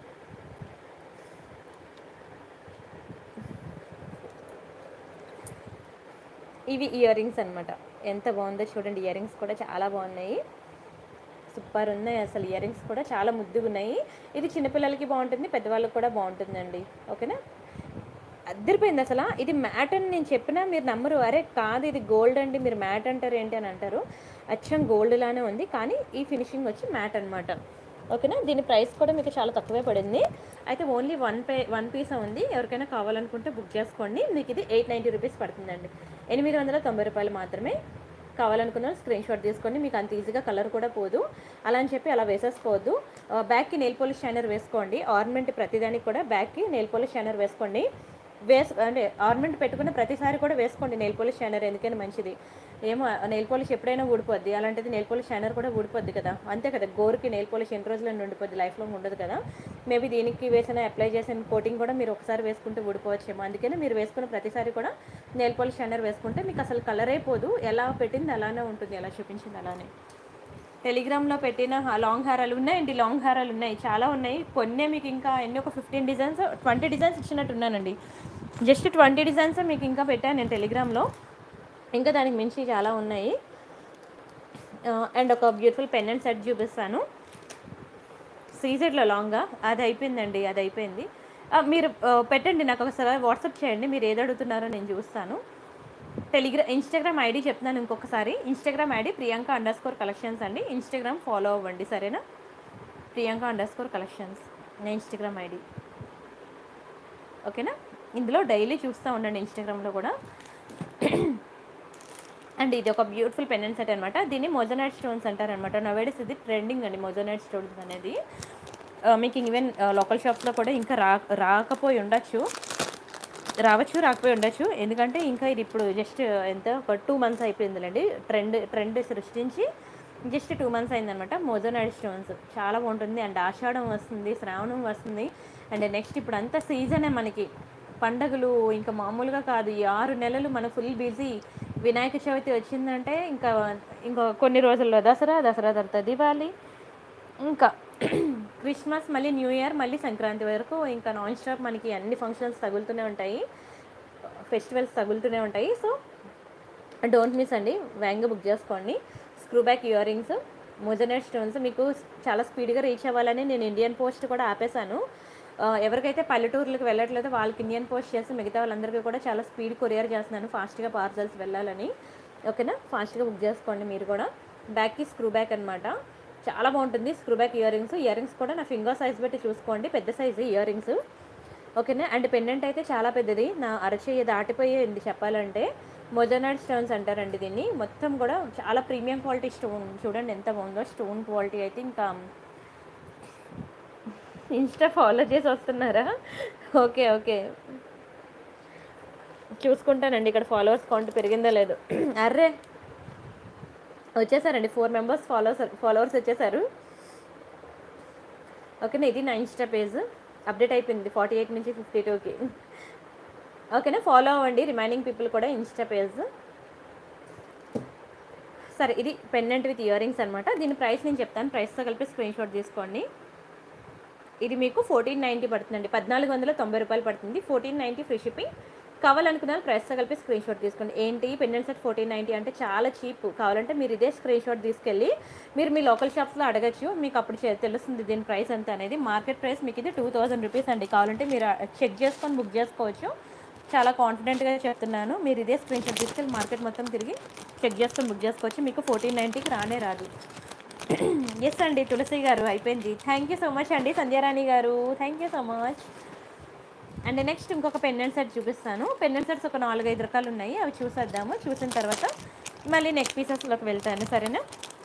ఇవి ఇయర్ రింగ్స్ అనమాట ఎంత బాగుందో చూడండి ఇయర్ రింగ్స్ కూడా చాలా బాగున్నాయి సూపర్ ఉన్నాయి అసలు ఇయర్ రింగ్స్ కూడా చాలా ముద్దుగా ఉన్నాయి ఇది చిన్నపిల్లలకి బాగుంటుంది పెద్దవాళ్ళకి కూడా బాగుంటుందండి ఓకేనా అద్దరిపోయింది అసలు ఇది మ్యాట్ అని నేను చెప్పినా మీరు నమ్మరు అరే కాదు ఇది గోల్డ్ అండి మీరు మ్యాట్ అంటారు ఏంటి అని అంటారు అచ్చం గోల్డ్ లానే ఉంది కానీ ఈ ఫినిషింగ్ వచ్చి మ్యాట్ అనమాట ఓకేనా దీని ప్రైస్ కూడా మీకు చాలా తక్కువే పడింది అయితే only one pay one piece ఉంది ఎవరికైనా కావాలనుకుంటే బుక్ చేసుకోండి మీకు ఇది ఎయిట్ నైంటీ రూపీస్ పడుతుందండి ఎనిమిది వందల తొంభై రూపాయలు మాత్రమే కావాలనుకున్న స్క్రీన్ షాట్ తీసుకోండి మీకు అంత ఈజీగా కలర్ కూడా పోదు అలా అని చెప్పి అలా వేసేసుకోవద్దు ఆ, బ్యాక్కి నెయిల్ పాలిష్ షైనర్ వేసుకోండి ఆర్నమెంట్ ప్రతిదానికి కూడా బ్యాక్కి నెయిల్ పాలిష్ షైనర్ వేసుకోండి వేస్ అంటే ఆర్నమెంట్ పెట్టుకున్న ప్రతిసారి కూడా వేసుకోండి నెయిల్ పాలిష్ షైనర్ ఎందుకైనా మంచిది ఏమో నెయిల్ పాలిష్ ఎప్పుడైనా ఊడిపోద్ది అలాంటిది నెయిల్ పాలిష్ షైనర్ కూడా ఊడిపోద్ది కదా అంతే కదా గోరుకి నెయిల్ పాలిష్ ఎన్ని రోజులు ఉండిపోద్ది లైఫ్ లాంగ్ ఉండదు కదా మేబీ దీనికి వేసిన అప్లై చేసిన కోటింగ్ కూడా మీరు ఒకసారి వేసుకుంటే ఊడిపోవచ్చేమో అందుకని మీరు వేసుకున్న ప్రతిసారి కూడా నెయిల్ పాలిష్ షైనర్ వేసుకుంటే మీకు అసలు కలరే పోదు ఎలా పెట్టింది అలానే ఉంటుంది ఎలా చూపించింది అలానే టెలిగ్రామ్లో పెట్టిన హా- లాంగ్ హారాలు ఉన్నాయండి లాంగ్ హారాలు ఉన్నాయి చాలా ఉన్నాయి కొన్నే మీకు ఇంకా ఎన్ని ఒక ఫిఫ్టీన్ డిజైన్స్ ట్వంటీ డిజైన్స్ ఇచ్చినట్టున్నానండి జస్ట్ ట్వంటీ డిజైన్స్ మీకు ఇంకా పెట్టాను నేను టెలిగ్రామ్లో ఇంకా దానికి మించి చాలా ఉన్నాయి అండ్ ఒక బ్యూటిఫుల్ పెన్నెంట్ సెట్ చూపిస్తాను సీజెడ్లో లాంగ్గా అది అయిపోయిందండి అది అయిపోయింది ఆ, మీరు ఆ, పెట్టండి నాకు ఒకసారి వాట్సాప్ చేయండి మీరు ఏది అడుగుతున్నారో నేను చూస్తాను టెలిగ్రా ఇన్స్టాగ్రామ్ ఐడి చెప్తున్నాను ఇంకొకసారి Instagram ID Priyanka underscore collections అండి ఇన్స్టాగ్రామ్ ఫాలో అవ్వండి సరేనా ప్రియాంక అండర్ స్కోర్ కలెక్షన్స్ నా ఇన్స్టాగ్రామ్ ఐడి ఓకేనా ఇందులో డైలీ చూస్తూ ఉండండి ఇన్స్టాగ్రామ్లో కూడా అండ్ ఇది ఒక బ్యూటిఫుల్ పెండెంట్ సెట్ అనమాట దీన్ని మొజనైట్ స్టోన్స్ అంటారనమాట నవేడేస్ ఇది ట్రెండింగ్ అండి మొజనైట్ స్టోన్స్ అనేది ఆ, మీకు ఈవెన్ లోకల్ షాప్స్లో కూడా ఇంకా రా రాకపోయి ఉండొచ్చు రావచ్చు రాకపోయి ఉండొచ్చు ఎందుకంటే ఇంకా ఇది ఇప్పుడు జస్ట్ ఎంత ఒక టూ మంత్స్ అయిపోయిందిలేండి ట్రెండ్ ట్రెండ్ సృష్టించి జస్ట్ టూ మంత్స్ అయిందనమాట మోజోనైడ్ స్టోన్స్ చాలా బాగుంటుంది అండ్ ఆషాఢం వస్తుంది శ్రావణం వస్తుంది అండ్ నెక్స్ట్ ఇప్పుడు అంతా సీజనే మనకి పండగలు ఇంకా మామూలుగా కాదు ఈ ఆరు నెలలు మన ఫుల్ బిజీ వినాయక చవితి వచ్చిందంటే ఇంకా ఇంకా కొన్ని రోజుల్లో దసరా దసరా తర్వాత దివాళీ ఇంకా క్రిస్మస్ మళ్ళీ న్యూ ఇయర్ మళ్ళీ సంక్రాంతి వరకు ఇంకా నాన్ స్టాప్ మనకి అన్ని ఫంక్షన్స్ తగులుతూనే ఉంటాయి ఫెస్టివల్స్ తగులుతూనే ఉంటాయి సో డోంట్ మిస్ అండి వేగంగా బుక్ చేసుకోండి screw back earrings moissanite stones మీకు చాలా స్పీడ్గా రీచ్ అవ్వాలని నేను ఇండియన్ పోస్ట్ కూడా ఆపేశాను ఆ, ఎవరికైతే పల్లెటూర్లకు వెళ్ళట్లేదో వాళ్ళకి ఇండియన్ పోస్ట్ చేసి మిగతా వాళ్ళందరికీ కూడా చాలా స్పీడ్ కొరియర్ చేస్తున్నాను ఫాస్ట్గా పార్సల్స్ వెళ్ళాలని ఓకేనా ఫాస్ట్గా బుక్ చేసుకోండి మీరు కూడా బ్యాక్కి స్క్రూ బ్యాక్ అనమాట చాలా బాగుంటుంది screw back earrings earrings కూడా నా ఫింగర్ సైజ్ బట్టి చూసుకోండి పెద్ద సైజు ఇయర్ రింగ్స్ ఓకేనా అండ్ పెండెంట్ అయితే చాలా పెద్దది నా అరచేయి దాటిపోయింది చెప్పాలంటే మొజనాడ్ స్టోన్స్ అంటారండి దీన్ని మొత్తం కూడా చాలా ప్రీమియం క్వాలిటీ స్టోన్ చూడండి ఎంత బాగుందో స్టోన్ క్వాలిటీ అయితే ఇంకా ఇన్స్టా ఫాలో చేసి వస్తున్నారా ఓకే ఓకే చూసుకుంటానండి ఇక్కడ ఫాలోవర్స్ కౌంట్ పెరిగిందో లేదు అర్రే వచ్చేసారండి ఫోర్ మెంబర్స్ ఫాలోవర్స్ ఫాలోవర్స్ వచ్చేసారు ఓకేనా ఇది నా ఇన్స్టా పేజ్ అప్డేట్ అయిపోయింది ఫార్టీ ఎయిట్ నుంచి ఫిఫ్టీ టూకి ఓకేనా ఫాలో అవ్వండి రిమైనింగ్ పీపుల్ కూడా ఇన్స్టా పేజ్ సరే ఇది పెండెంట్ విత్ ఇయర్ రింగ్స్ అనమాట దీని ప్రైస్ నేను చెప్తాను ప్రైస్తో కలిపి స్క్రీన్ షాట్ తీసుకోండి ఇది మీకు ఫోర్టీన్ నైంటీ పడుతుందండి పద్నాలుగు వందల తొంభై రూపాయలు పడుతుంది ఫోర్టీన్ నైంటీ ఫ్రీ షిప్పింగ్ కావాలనుకున్న ప్రైస్తో కలిపి స్క్రీన్ షాట్ తీసుకోండి ఏంటి పెండెంట్ సెట్ ఫోర్టీన్ నైంటీ అంటే చాలా చీప్ కావాలంటే మీరు ఇదే స్క్రీన్ షాట్ తీసుకెళ్ళి మీరు మీ లోకల్ షాప్స్లో అడగచ్చు మీకు అప్పుడు చె- తెలుస్తుంది దీని ప్రైస్ ఎంత అనేది మార్కెట్ ప్రైస్ మీకు ఇది టూ థౌజండ్ రూపీస్ అండి కావాలంటే మీరు చెక్ చేసుకొని బుక్ చేసుకోవచ్చు చాలా కాన్ఫిడెంట్గా చెప్తున్నాను మీరు ఇదే స్క్రీన్ షాట్ తీసుకెళ్ళి మార్కెట్ మొత్తం తిరిగి చెక్ చేసుకొని బుక్ చేసుకోవచ్చు మీకు ఫోర్టీన్ నైంటీకి రానే రాదు ఎస్ అండి తులసి గారు అయిపోయింది థ్యాంక్ యూ సో మచ్ అండి Sandhyarani garu thank you so much and next ఇంకొక పెండెంట్ సెట్ చూపిస్తాను పెండెంట్ సెట్స్ ఒక నాలుగైదు రకాలు ఉన్నాయి అవి చూసేద్దాము చూసిన తర్వాత మళ్ళీ నెక్ పీసెస్లోకి వెళ్తాను సరేనా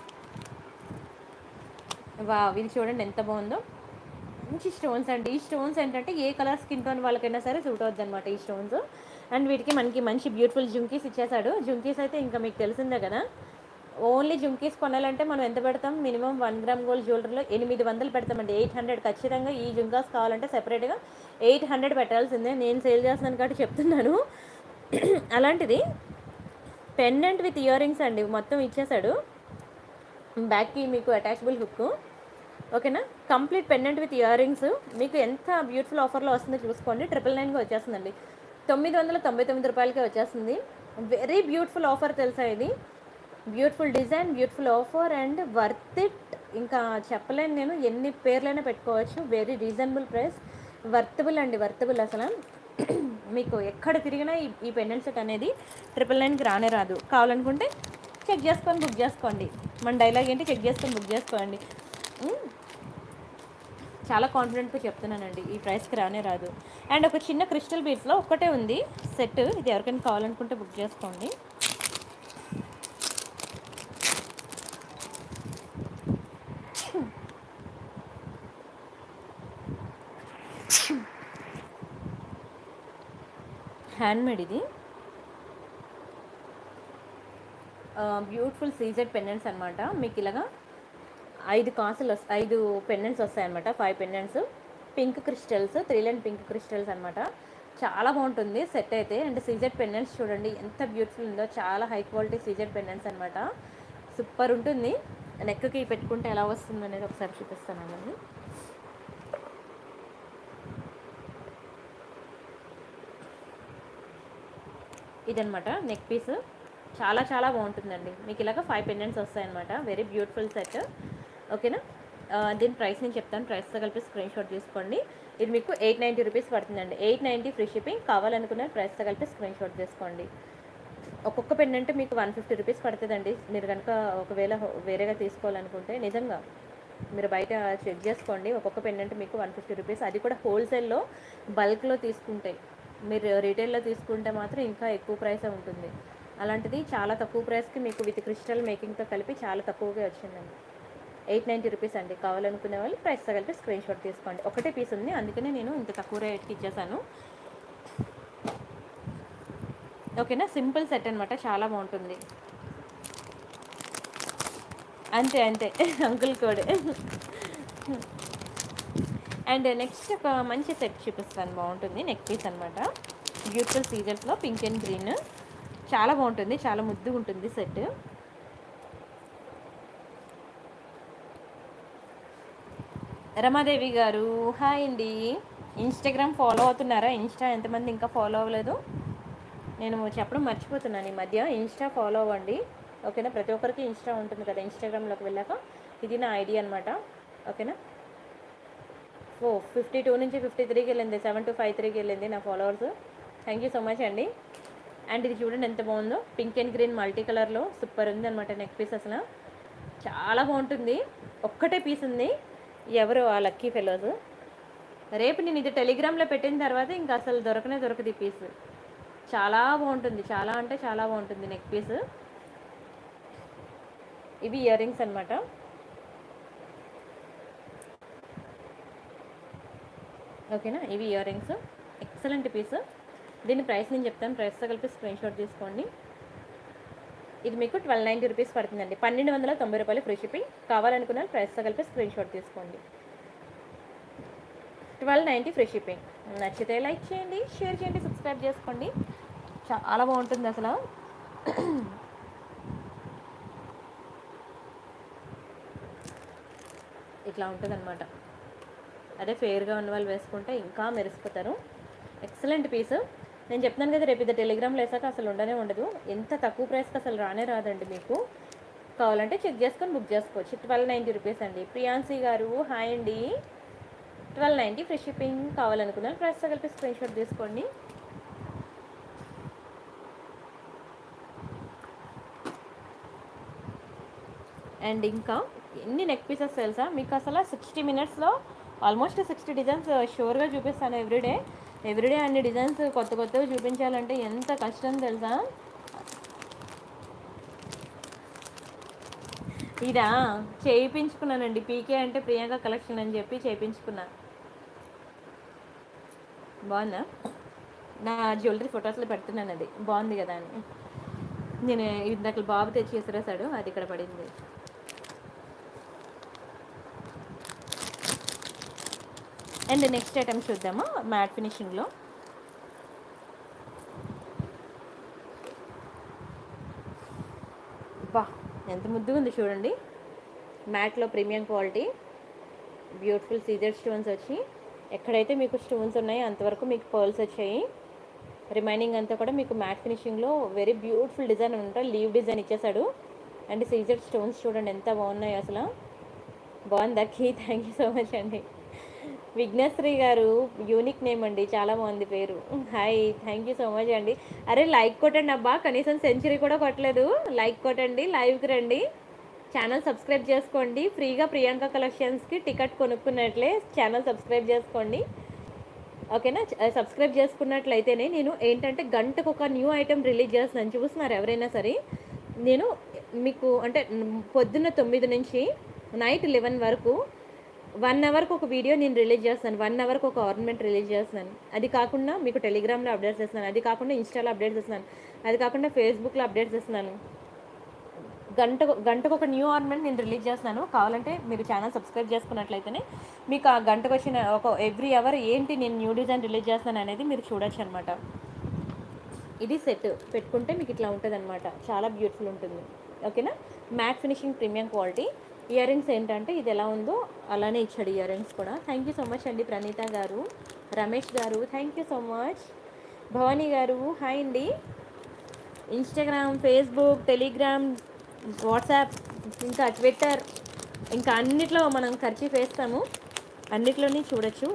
వా ఇది చూడండి ఎంత బాగుందో మంచి స్టోన్స్ అండి ఈ స్టోన్స్ ఏంటంటే ఏ కలర్ స్కిన్ టోన్ వాళ్ళకైనా సరే సూట్ అవుద్ది అనమాట ఈ స్టోన్స్ అండ్ వీటికి మనకి మంచి బ్యూటిఫుల్ జుంకీస్ ఇచ్చేసాడు జుంకీస్ అయితే ఇంకా మీకు తెలిసిందే కదా ఓన్లీ జుంకీస్ కొనాలంటే మనం ఎంత పెడతాం మినిమం వన్ గ్రామ్ గోల్డ్ జ్యువెలరీలో ఎనిమిది వందలు పెడతామండి ఎయిట్ హండ్రెడ్ ఖచ్చితంగా ఈ జుంకాస్ కావాలంటే సెపరేట్గా ఎయిట్ హండ్రెడ్ పెట్టాల్సిందే నేను సేల్ చేస్తున్నాను కాబట్టి చెప్తున్నాను అలాంటిది పెండెంట్ విత్ ఇయర్ రింగ్స్ అండి మొత్తం ఇచ్చేసాడు బ్యాక్కి మీకు అటాచబుల్ హుక్ ఓకేనా complete pendant with earrings మీకు ఎంత బ్యూటిఫుల్ ఆఫర్లో వస్తుందో చూసుకోండి ట్రిపుల్ నైన్గా వచ్చేస్తుందండి తొమ్మిది వందల తొంభై తొమ్మిది రూపాయలకే వచ్చేస్తుంది వెరీ బ్యూటిఫుల్ ఆఫర్ తెలుసా ఇది beautiful design beautiful offer and worth it ఇంకా చెప్పలేను నేను ఎన్ని పేర్లైనా పెట్టుకోవచ్చు వెరీ రీజనబుల్ ప్రైస్ వర్తబుల్ అండి వర్తబుల్ అసలు మీకు ఎక్కడ తిరిగినా ఈ ఈ పెండెంట్ సెట్ అనేది ట్రిపుల్ నైన్కి రానే రాదు కావాలనుకుంటే చెక్ చేసుకొని బుక్ చేసుకోండి మన డైలాగ్ ఏంటి చెక్ చేసుకొని బుక్ చేసుకోండి ఉమ్. చాలా కాన్ఫిడెంట్గా చెప్తున్నానండి ఈ ప్రైస్కి రానే రాదు అండ్ ఒక చిన్న క్రిస్టల్ బీడ్స్లో ఒక్కటే ఉంది సెట్ ఇది ఎవరికైనా కావాలనుకుంటే బుక్ చేసుకోండి హ్యాండ్మేడ్ ఇది బ్యూటిఫుల్ సీజెడ్ పెండెంట్స్ అనమాట మీకు ఇలాగా ఐదు కాసులు వస్తాయి ఐదు పెండెంట్స్ వస్తాయన్నమాట five pendants pink crystals three line pink crystals అనమాట చాలా బాగుంటుంది సెట్ అయితే అండ్ సీజెడ్ పెండెంట్స్ చూడండి ఎంత బ్యూటిఫుల్ ఉందో చాలా హై క్వాలిటీ సీజెడ్ పెండెంట్స్ అనమాట సూపర్ ఉంటుంది నెక్కి పెట్టుకుంటే ఎలా వస్తుంది అనేది ఒకసారి చూపిస్తాను అండి ఇదనమాట నెక్ పీస్ చాలా చాలా బాగుంటుందండి మీకు ఇలాగ ఫైవ్ పెండెంట్స్ వస్తాయన్నమాట వెరీ బ్యూటిఫుల్ సెట్ ఓకేనా ఆ, దీని ప్రైస్ నేను చెప్తాను ప్రైస్తో కలిపి స్క్రీన్ షాట్ తీసుకోండి ఇది మీకు ఎయిట్ నైంటీ రూపీస్ పడుతుందండి ఎయిట్ నైంటీ ఫ్రీ షిప్పింగ్ కావాలనుకున్న ప్రైస్తో కలిపి స్క్రీన్ షాట్ తీసుకోండి ఒక్కొక్క పెండెంట్ మీకు వన్ ఫిఫ్టీ రూపీస్ పడుతుందండి మీరు కనుక ఒకవేళ హో- వేరేగా తీసుకోవాలనుకుంటే నిజంగా మీరు బయట చెక్ చేసుకోండి ఒక్కొక్క పెండెంట్ మీకు వన్ ఫిఫ్టీ రూపీస్ అది కూడా హోల్సేల్లో బల్క్లో తీసుకుంటే మీరు రీటైల్లో తీసుకుంటే మాత్రం ఇంకా ఎక్కువ ప్రైసే ఉంటుంది అలాంటిది చాలా తక్కువ ప్రైస్కి మీకు విత్ క్రిస్టల్ మేకింగ్తో కలిపి చాలా తక్కువగా వచ్చిందండి ఎయిట్ నైంటీ రూపీస్ అండి కావాలనుకునే వాళ్ళు ప్రైస్తో కలిపి స్క్రీన్ షాట్ తీసుకోండి ఒకటే పీస్ ఉంది అందుకనే నేను ఇంత తక్కువ రేట్కి ఇచ్చేసాను ఓకేనా సింపుల్ సెట్ అనమాట చాలా బాగుంటుంది అంతే అంతే అంకుల్ కోడ్ అండ్ నెక్స్ట్ ఒక మంచి సెట్ చూపిస్తాను బాగుంటుంది నెక్ పీస్ అనమాట బ్యూటిఫుల్ సీజర్స్లో పింక్ అండ్ గ్రీన్ చాలా బాగుంటుంది చాలా ముద్దుగా ఉంటుంది సెట్ రమాదేవి గారు హాయ్ అండి ఇన్స్టాగ్రామ్ ఫాలో అవుతున్నారా ఇన్స్టా ఎంతమంది ఇంకా ఫాలో అవ్వలేదు నేను చెప్పడం మర్చిపోతున్నాను ఈ మధ్య ఇన్స్టా ఫాలో అవ్వండి ఓకేనా ప్రతి ఒక్కరికి ఇన్స్టా ఉంటుంది కదా ఇన్స్టాగ్రామ్లోకి వెళ్ళాక ఇది నా ఐడి అనమాట ఓకేనా ఓ ఫిఫ్టీ టూ నుంచి ఫిఫ్టీ త్రీకి వెళ్ళింది సెవెన్ టు ఫైవ్ త్రీకి వెళ్ళింది నా followers thank you so much అండి అండ్ ఇది చూడండి ఎంత బాగుందో పింక్ అండ్ గ్రీన్ మల్టీ కలర్లో సూపర్ ఉంది అనమాట నెక్ పీస్ అసలు చాలా బాగుంటుంది ఒక్కటే పీస్ ఉంది ఎవరు ఆ లక్కీ ఫెలోస్ రేపు నేను ఇది టెలిగ్రామ్లో పెట్టిన తర్వాత ఇంకా అసలు దొరకనే దొరకదు ఈ పీస్ చాలా బాగుంటుంది చాలా అంటే చాలా బాగుంటుంది నెక్ పీస్ ఇవి ఇయర్ రింగ్స్ అనమాట ఓకేనా ఇవి ఇయర్ రింగ్స్ ఎక్సలెంట్ పీస్ దీని ప్రైస్ నేను చెప్తాను ప్రైస్తో కలిపి స్క్రీన్ షాట్ తీసుకోండి ఇది మీకు ట్వెల్వ్ నైంటీ రూపీస్ పడుతుందండి పన్నెండు వందల తొంభై రూపాయలు ఫ్రీ షిప్పింగ్ కావాలనుకున్న ప్రైస్తో కలిపి స్క్రీన్ షాట్ తీసుకోండి ట్వెల్వ్ నైంటీ ఫ్రీ షిప్పింగ్ నచ్చితే లైక్ చేయండి షేర్ చేయండి సబ్స్క్రైబ్ చేసుకోండి చాలా బాగుంటుంది అసలు ఇట్లా ఉంటుంది అనమాట అదే ఫేర్గా ఉన్న వాళ్ళు వేసుకుంటే ఇంకా మెరిసిపోతారు ఎక్సలెంట్ పీస్ నేను చెప్తున్నాను కదా రేపు ఇది టెలిగ్రామ్లో వేసాక అసలు ఉండనే ఉండదు ఎంత తక్కువ ప్రైస్కి అసలు రానే రాదండి మీకు కావాలంటే చెక్ చేసుకొని బుక్ చేసుకోవచ్చు ట్వెల్వ్ నైంటీ రూపీస్ అండి ప్రియాన్సీ గారు హాయ్ అండి ట్వెల్వ్ నైంటీ ఫ్రీ షిప్పింగ్ కావాలనుకున్నాను ప్రైస్తో కలిపి స్క్రీన్ షాట్ తీసుకోండి అండ్ ఇంకా ఎన్ని నెక్ పీసెస్ తెలుసా మీకు అసలు సిక్స్టీ మినిట్స్లో ఆల్మోస్ట్ సిక్స్టీ డిజైన్స్ షూర్గా చూపిస్తాను ఎవ్రీడే ఎవ్రీడే అన్ని డిజైన్స్ కొత్త కొత్తవి చూపించాలంటే ఎంత కష్టం తెలుసా ఇదా చేయించుకున్నానండి పీకే అంటే ప్రియాంక కలెక్షన్ అని చెప్పి చేయించుకున్నా బాగుందా నా జ్యువెలరీ ఫొటోస్లో పెడుతున్నాను అది బాగుంది కదా అని నేను ఇందాక బాబు తెచ్చి విసిరేసాడు అది ఇక్కడ పడింది అండ్ నెక్స్ట్ ఐటమ్ చూద్దామా మ్యాట్ ఫినిషింగ్లో బా ఎంత ముద్దుగా ఉంది చూడండి మ్యాట్లో premium quality beautiful CZ stones వచ్చి ఎక్కడైతే మీకు స్టోన్స్ ఉన్నాయో అంతవరకు మీకు పర్ల్స్ వచ్చాయి రిమైనింగ్ అంతా కూడా మీకు మ్యాట్ ఫినిషింగ్లో వెరీ బ్యూటిఫుల్ డిజైన్ ఉంటా లీవ్ డిజైన్ ఇచ్చేసాడు అండ్ సీజర్ స్టోన్స్ చూడండి ఎంత బాగున్నాయి అసలు బాగుంది అక్కి థ్యాంక్ యూ సో మచ్ అండి విఘ్నశ్రీ గారు యూనిక్ నేమ్ అండి చాలా బాగుంది పేరు hi thank you so much అండి అరే లైక్ కొట్టండి అబ్బా కనీసం సెంచరీ కూడా కొట్టలేదు లైక్ కొట్టండి లైవ్కి రండి ఛానల్ సబ్స్క్రైబ్ చేసుకోండి ఫ్రీగా ప్రియాంక కలెక్షన్స్కి టికెట్ కొనుక్కున్నట్లే ఛానల్ సబ్స్క్రైబ్ చేసుకోండి ఓకేనా చ- సబ్స్క్రైబ్ చేసుకున్నట్లయితేనే నేను ఏంటంటే గంటకు ఒక న్యూ ఐటెం రిలీజ్ చేస్తున్నాను చూస్తున్నారు ఎవరైనా సరే నేను మీకు అంటే మ్, పొద్దున్న తొమ్మిది నుంచి నైట్ లెవెన్ వరకు వన్ అవర్కి ఒక వీడియో నేను రిలీజ్ చేస్తాను వన్ అవర్కి ఒక ఆర్నమెంట్ రిలీజ్ చేస్తున్నాను అది కాకుండా మీకు టెలిగ్రామ్లో అప్డేట్స్ చేస్తున్నాను అది కాకుండా ఇన్స్టాలో అప్డేట్స్ చేస్తున్నాను అది కాకుండా ఫేస్బుక్లో అప్డేట్స్ చేస్తున్నాను గంట గంటకు ఒక న్యూ ఆర్నమెంట్ నేను రిలీజ్ చేస్తున్నాను కావాలంటే మీరు ఛానల్ సబ్స్క్రైబ్ చేసుకున్నట్లయితేనే మీకు ఆ గంటకు వచ్చిన ఒక ఎవ్రీ అవర్ ఏంటి నేను న్యూ డిజైన్ రిలీజ్ చేస్తాను అనేది మీరు చూడొచ్చు అనమాట ఇది సెట్ పెట్టుకుంటే మీకు ఇట్లా ఉంటుంది అనమాట చాలా బ్యూటిఫుల్ ఉంటుంది ఓకేనా matte finishing premium quality earrings ఏంటంటే ఇది ఎలా ఉందో అలానే ఇచ్చాడు ఇయర్ రింగ్స్ కూడా థ్యాంక్ యూ సో మచ్ అండి Praneetha garu Ramesh garu thank you so much Bhavani garu hi అండి ఇన్స్టాగ్రామ్ ఫేస్బుక్ టెలిగ్రామ్ వాట్సాప్ ఇంకా ట్విట్టర్ ఇంకా అన్నిట్లో మనం ఖర్చు వేస్తాము అన్నిట్లోని చూడొచ్చు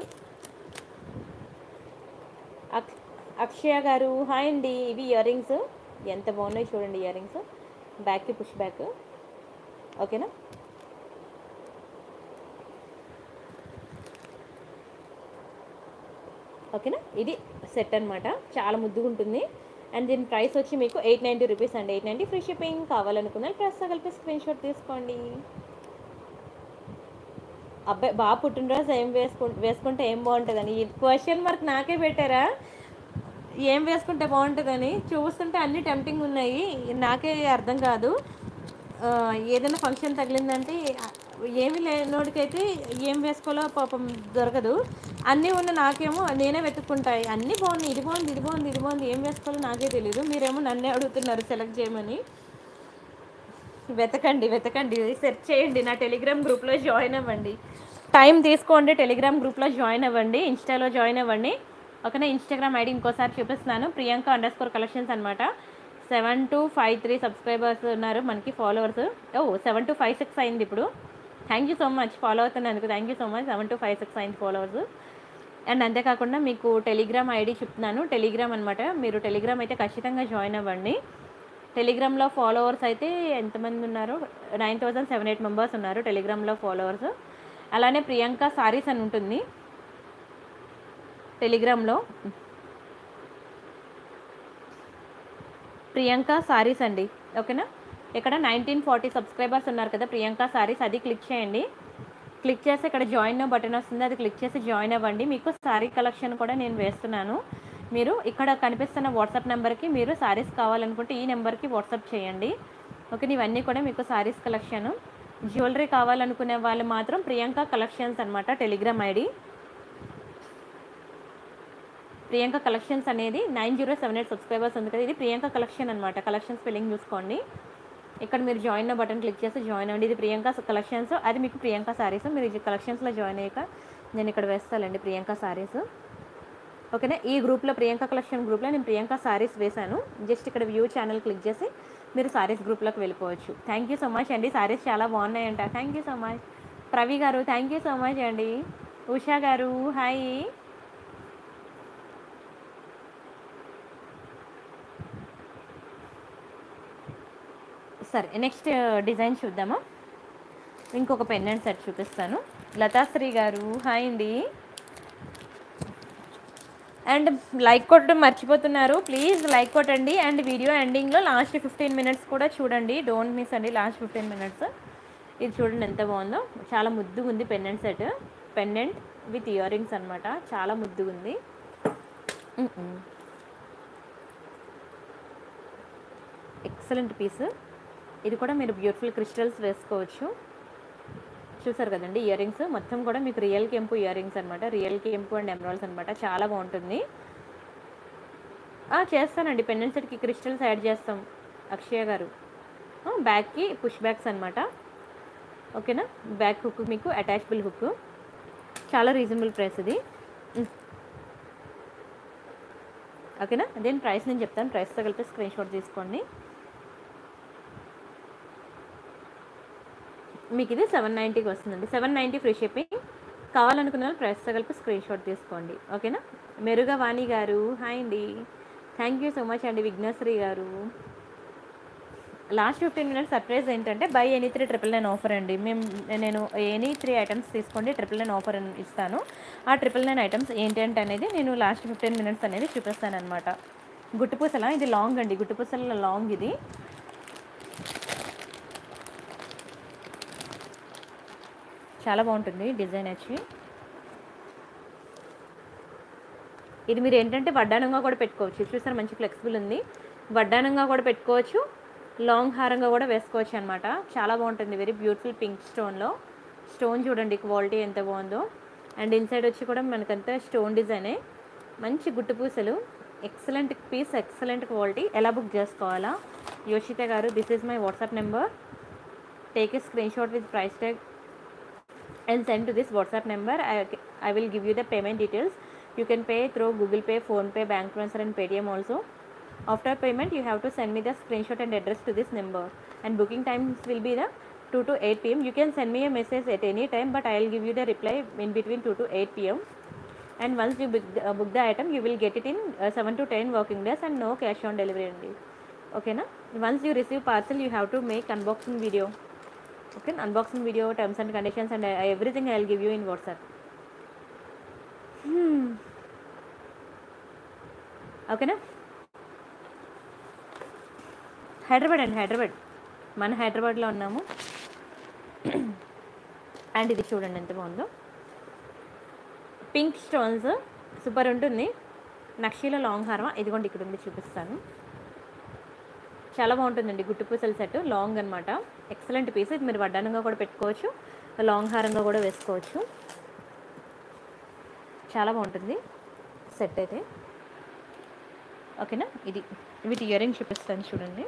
అక్ అక్షయ గారు హాయ్ అండి ఇవి ఇయర్ రింగ్స్ ఎంత బాగున్నాయి చూడండి ఇయర్ రింగ్స్ బ్యాక్కి పుష్ బ్యాక్ ఓకేనా ఓకేనా ఇది సెట్ అన్నమాట చాలా ముద్దుగా ఉంటుంది అండ్ దీని ప్రైస్ వచ్చి మీకు ఎయిట్ నైంటీ రూపీస్ అండి ఎయిట్ నైంటీ ఫ్రీ షిప్పింగ్ కావాలనుకున్న ప్రైస్తో కలిపి స్క్రీన్ షాట్ తీసుకోండి అబ్బాయి బాగా పుట్టినరోజు ఏం వేసుకు వేసుకుంటే ఏం బాగుంటుందని ఈ క్వశ్చన్ మార్క్ నాకే పెట్టారా ఏం వేసుకుంటే బాగుంటుందని చూస్తుంటే అన్ని టెంప్టింగ్ ఉన్నాయి నాకే అర్థం కాదు ఆ, ఏదైనా ఫంక్షన్ తగిలిందంటే ఏమి లేనోడికైతే ఏం వేసుకోవాలో పాపం దొరకదు అన్నీ ఉన్న నాకేమో నేనే వెతుక్కుంటాయి అన్నీ బాగుంది ఇది బాగుంది ఇది బాగుంది ఇది బాగుంది ఏం వేసుకోవాలో నాకే తెలియదు మీరేమో నన్నే అడుగుతున్నారు సెలెక్ట్ చేయమని వెతకండి వెతకండి సెర్చ్ చేయండి నా టెలిగ్రామ్ గ్రూప్లో జాయిన్ అవ్వండి టైం తీసుకోండి టెలిగ్రామ్ గ్రూప్లో జాయిన్ అవ్వండి ఇన్స్టాలో జాయిన్ అవ్వండి ఓకేనా ఇన్స్టాగ్రామ్ ఐడి ఇంకోసారి చూపిస్తున్నాను ప్రియాంక అండర్ స్కోర్ కలెక్షన్స్ అనమాట seven two five three subscribers ఉన్నారు మనకి ఫాలోవర్స్ ఓ సెవెన్ టు ఫైవ్ సిక్స్ అయింది ఇప్పుడు thank you so much follow అవుతున్నందుకు thank you so much seven two five six nine followers and అంతేకాకుండా మీకు టెలిగ్రామ్ ఐడి చెప్తున్నాను టెలిగ్రామ్ అనమాట మీరు టెలిగ్రామ్ అయితే ఖచ్చితంగా జాయిన్ అవ్వండి టెలిగ్రామ్లో ఫాలోవర్స్ అయితే ఎంతమంది ఉన్నారు nine thousand seven eight members ఉన్నారు టెలిగ్రామ్లో ఫాలోవర్స్ అలానే ప్రియాంక సారీస్ అని ఉంటుంది టెలిగ్రామ్లో ప్రియాంక సారీస్ అండి ఓకేనా ఇక్కడ నైన్టీన్ ఫార్టీ సబ్స్క్రైబర్స్ ఉన్నారు కదా ప్రియాంక సారీస్ అది క్లిక్ చేయండి క్లిక్ చేసి ఇక్కడ జాయిన్ బటన్ వస్తుంది అది క్లిక్ చేసి జాయిన్ అవ్వండి మీకు సారీ కలెక్షన్ కూడా నేను వేస్తున్నాను మీరు ఇక్కడ కనిపిస్తున్న వాట్సాప్ నెంబర్కి మీరు సారీస్ కావాలనుకుంటే ఈ నెంబర్కి వాట్సాప్ చేయండి ఓకే ఇవన్నీ కూడా మీకు సారీస్ కలెక్షన్ జ్యువెలరీ కావాలనుకునే వాళ్ళు మాత్రం ప్రియాంక కలెక్షన్స్ అనమాట టెలిగ్రామ్ ఐడి ప్రియాంక కలెక్షన్స్ అనేది nine zero seven eight subscribers ఉంది కదా ఇది ప్రియాంక కలెక్షన్ అనమాట కలెక్షన్ స్పెల్లింగ్ చూసుకోండి ఇక్కడ మీరు జాయిన్ బటన్ క్లిక్ చేసి జాయిన్ అవ్వండి ఇది ప్రియాంక కలెక్షన్స్ అది మీకు ప్రియాంక సారీస్ మీరు ఇది కలెక్షన్స్లో జాయిన్ అయ్యాక నేను ఇక్కడ వేస్తానండి ప్రియాంక సారీస్ ఓకేనా ఈ గ్రూప్లో ప్రియాంక కలెక్షన్ గ్రూప్లో నేను ప్రియాంక సారీస్ వేశాను జస్ట్ ఇక్కడ వ్యూ ఛానల్ క్లిక్ చేసి మీరు సారీస్ గ్రూప్లోకి వెళ్ళిపోవచ్చు థ్యాంక్ యూ సో మచ్ అండి సారీస్ చాలా బాగున్నాయంట thank you so much Pravi garu thank you so much అండి ఉషా గారు హాయ్ సరే నెక్స్ట్ డిజైన్ చూద్దామా ఇంకొక పెన్నెంట్ సెట్ చూపిస్తాను లతాశ్రీ గారు హాయ్ అండి అండ్ లైక్ కొట్టడం మర్చిపోతున్నారు ప్లీజ్ లైక్ కొట్టండి అండ్ వీడియో ఎండింగ్లో లాస్ట్ ఫిఫ్టీన్ మినిట్స్ కూడా చూడండి డోంట్ మిస్ అండి లాస్ట్ ఫిఫ్టీన్ మినిట్స్ ఇది చూడండి ఎంత బాగుందో చాలా ముద్దుగా ఉంది pendant set pendant with earrings అనమాట చాలా ముద్దుగా ఉంది ఎక్సలెంట్ పీస్ ఇది కూడా మీరు బ్యూటిఫుల్ క్రిస్టల్స్ వేసుకోవచ్చు చూసారు కదండి ఇయర్ రింగ్స్ మొత్తం కూడా మీకు రియల్ కెంపు ఇయర్ రింగ్స్ అనమాట రియల్ కెంపు అండ్ ఎమరాల్స్ అనమాట చాలా బాగుంటుంది ఆ, చేస్తానండి పెండెంట్ సెట్కి క్రిస్టల్స్ యాడ్ చేస్తాం అక్షయ గారు ఆ, బ్యాక్కి పుష్ బ్యాక్స్ అనమాట ఓకేనా బ్యాక్ హుక్ మీకు అటాచబుల్ హుక్ చాలా రీజనబుల్ ప్రైస్ ఇది ఉమ్. ఓకేనా దేని ప్రైస్ నేను చెప్తాను ప్రైస్తో కలిపి స్క్రీన్ షాట్ తీసుకోండి మీకు ఇది సెవెన్ నైంటీకి వస్తుందండి సెవెన్ నైంటీ ఫ్రీ షిప్పింగ్ కావాలనుకున్న వాళ్ళు ప్రైస్తో కలిపి స్క్రీన్ షాట్ తీసుకోండి ఓకేనా మెరుగా వాణి గారు హాయ్ అండి థ్యాంక్ యూ సో మచ్ అండి Vighnasri garu last fifteen minutes surprise ఏంటంటే by any three triple nine offer అండి మేము నేను ఎనీ త్రీ ఐటమ్స్ తీసుకోండి ట్రిపుల్ నైన్ ఆఫర్ అని ఇస్తాను ఆ ట్రిపుల్ నైన్ ఐటమ్స్ ఏంటంటే అనేది నేను లాస్ట్ ఫిఫ్టీన్ మినిట్స్ అనేది చూపిస్తాను అనమాట గుట్టుపూసల ఇది లాంగ్ అండి గుట్టుపూసల లాంగ్ ఇది చాలా బాగుంటుంది డిజైన్ వచ్చి ఇది మీరు ఏంటంటే వడ్డానంగా కూడా పెట్టుకోవచ్చు చూసారు మంచి ఫ్లెక్సిబుల్ ఉంది వడ్డానంగా కూడా పెట్టుకోవచ్చు లాంగ్ హారంగా కూడా వేసుకోవచ్చు అనమాట చాలా బాగుంటుంది వెరీ బ్యూటిఫుల్ పింక్ స్టోన్లో స్టోన్ చూడండి క్వాలిటీ ఎంత బాగుందో అండ్ ఇన్సైడ్ వచ్చి కూడా మనకంతా స్టోన్ డిజైనే మంచి గుట్టు పూసలు ఎక్సలెంట్ పీస్ ఎక్సలెంట్ క్వాలిటీ ఎలా బుక్ చేసుకోవాలా Yoshitha garu this is my WhatsApp number take a screenshot with price tag and send to this WhatsApp number. I, I will give you the payment details. You can pay through Google Pay, Phone Pay, bank transfer, and Paytm also. After payment, you have to send me the screenshot and address to this number. And booking times will be the 2 to 8 pm. You can send me a message at any time, but I will give you the reply in between 2 to 8 pm. And once you book the, uh, book the item, you will get it in uh, 7 to 10 working days and no cash on delivery. only. Okay, na? Once you receive parcel, you have to make unboxing video. okay unboxing video terms and conditions and uh, everything i'll give you in whatsapp hmm. ఓకేనా హైదరాబాద్ అండి హైదరాబాద్ మన హైదరాబాద్లో ఉన్నాము and ఇది చూడండి ఎంత బాగుందో pink stones super ఉంటుంది నక్షీలో లాంగ్ హారం ఇదిగోండి ఇక్కడ ఉంది చూపిస్తాను చాలా బాగుంటుందండి గుట్టు పూసల సెట్ లాంగ్ అనమాట ఎక్సలెంట్ పీస్ ఇది మీరు వడ్డానంగా కూడా పెట్టుకోవచ్చు లాంగ్ హారంగా కూడా వేసుకోవచ్చు చాలా బాగుంటుంది సెట్ అయితే ఓకేనా ఇది వీటి ఇయర్ రింగ్ చూపిస్తాను చూడండి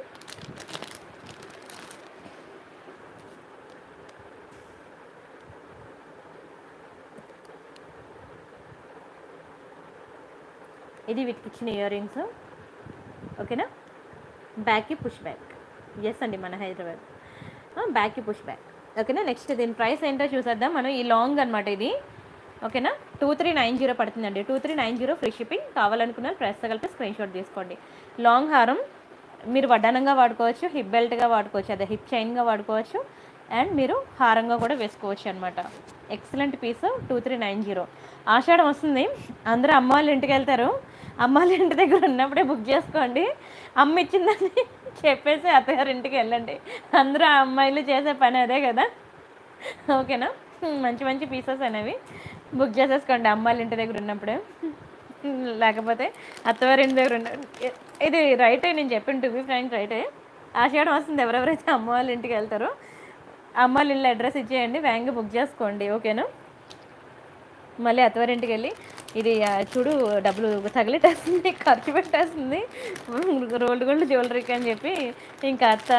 ఇది వీటికి ఇచ్చిన ఇయర్ రింగ్స్ ఓకేనా బ్యాక్కి పుష్ బ్యాక్ ఎస్ అండి మన హైదరాబాద్ బ్యాక్కి పుష్ బ్యాక్ ఓకేనా నెక్స్ట్ దీని ప్రైస్ ఏంటో చూసేద్దాం మనం ఈ లాంగ్ అనమాట ఇది ఓకేనా టూ త్రీ నైన్ జీరో పడుతుందండి two three nine zero free shipping కావాలనుకున్న ప్రైస్ కలిపి స్క్రీన్ షాట్ తీసుకోండి లాంగ్ హారం మీరు వడ్డానంగా వాడుకోవచ్చు హిప్ బెల్ట్గా వాడుకోవచ్చు అదే హిప్ చైన్గా వాడుకోవచ్చు అండ్ మీరు హారంగా కూడా వేసుకోవచ్చు అనమాట excellent piece two three nine zero Ashadham వస్తుంది అందరూ అమ్మ వాళ్ళ ఇంటికి వెళ్తారు అమ్మ వాళ్ళ ఇంటి దగ్గర ఉన్నప్పుడే బుక్ చేసుకోండి అమ్మ ఇచ్చిందని చెప్పేసి అత్తగారి ఇంటికి వెళ్ళండి అందరూ ఆ అమ్మాయిలు చేసే పని అదే కదా ఓకేనా మంచి మంచి పీసెస్ అనేవి బుక్ చేసేసుకోండి అమ్మాయిల ఇంటి దగ్గర ఉన్నప్పుడే లేకపోతే అత్తవారి ఇంటి దగ్గర ఉన్న ఇది రైటే నేను చెప్పిన టు బి ఫ్రాంక్ రైటే ఆషాఢం వస్తుంది ఎవరెవరైతే అమ్మ వాళ్ళ ఇంటికి వెళ్తారో అమ్మ వాళ్ళ ఇల్లు అడ్రస్ ఇచ్చేయండి వ్యాంగ్ బుక్ చేసుకోండి ఓకేనా మళ్ళీ అత్తవారింటికి వెళ్ళి ఇది ఆ, చూడు డబ్బులు తగిలేటేస్తుంది ఖర్చు పెట్టేస్తుంది రోల్డ్ గోల్డ్ జ్యువెలరీకి అని చెప్పి ఇంకా అత్త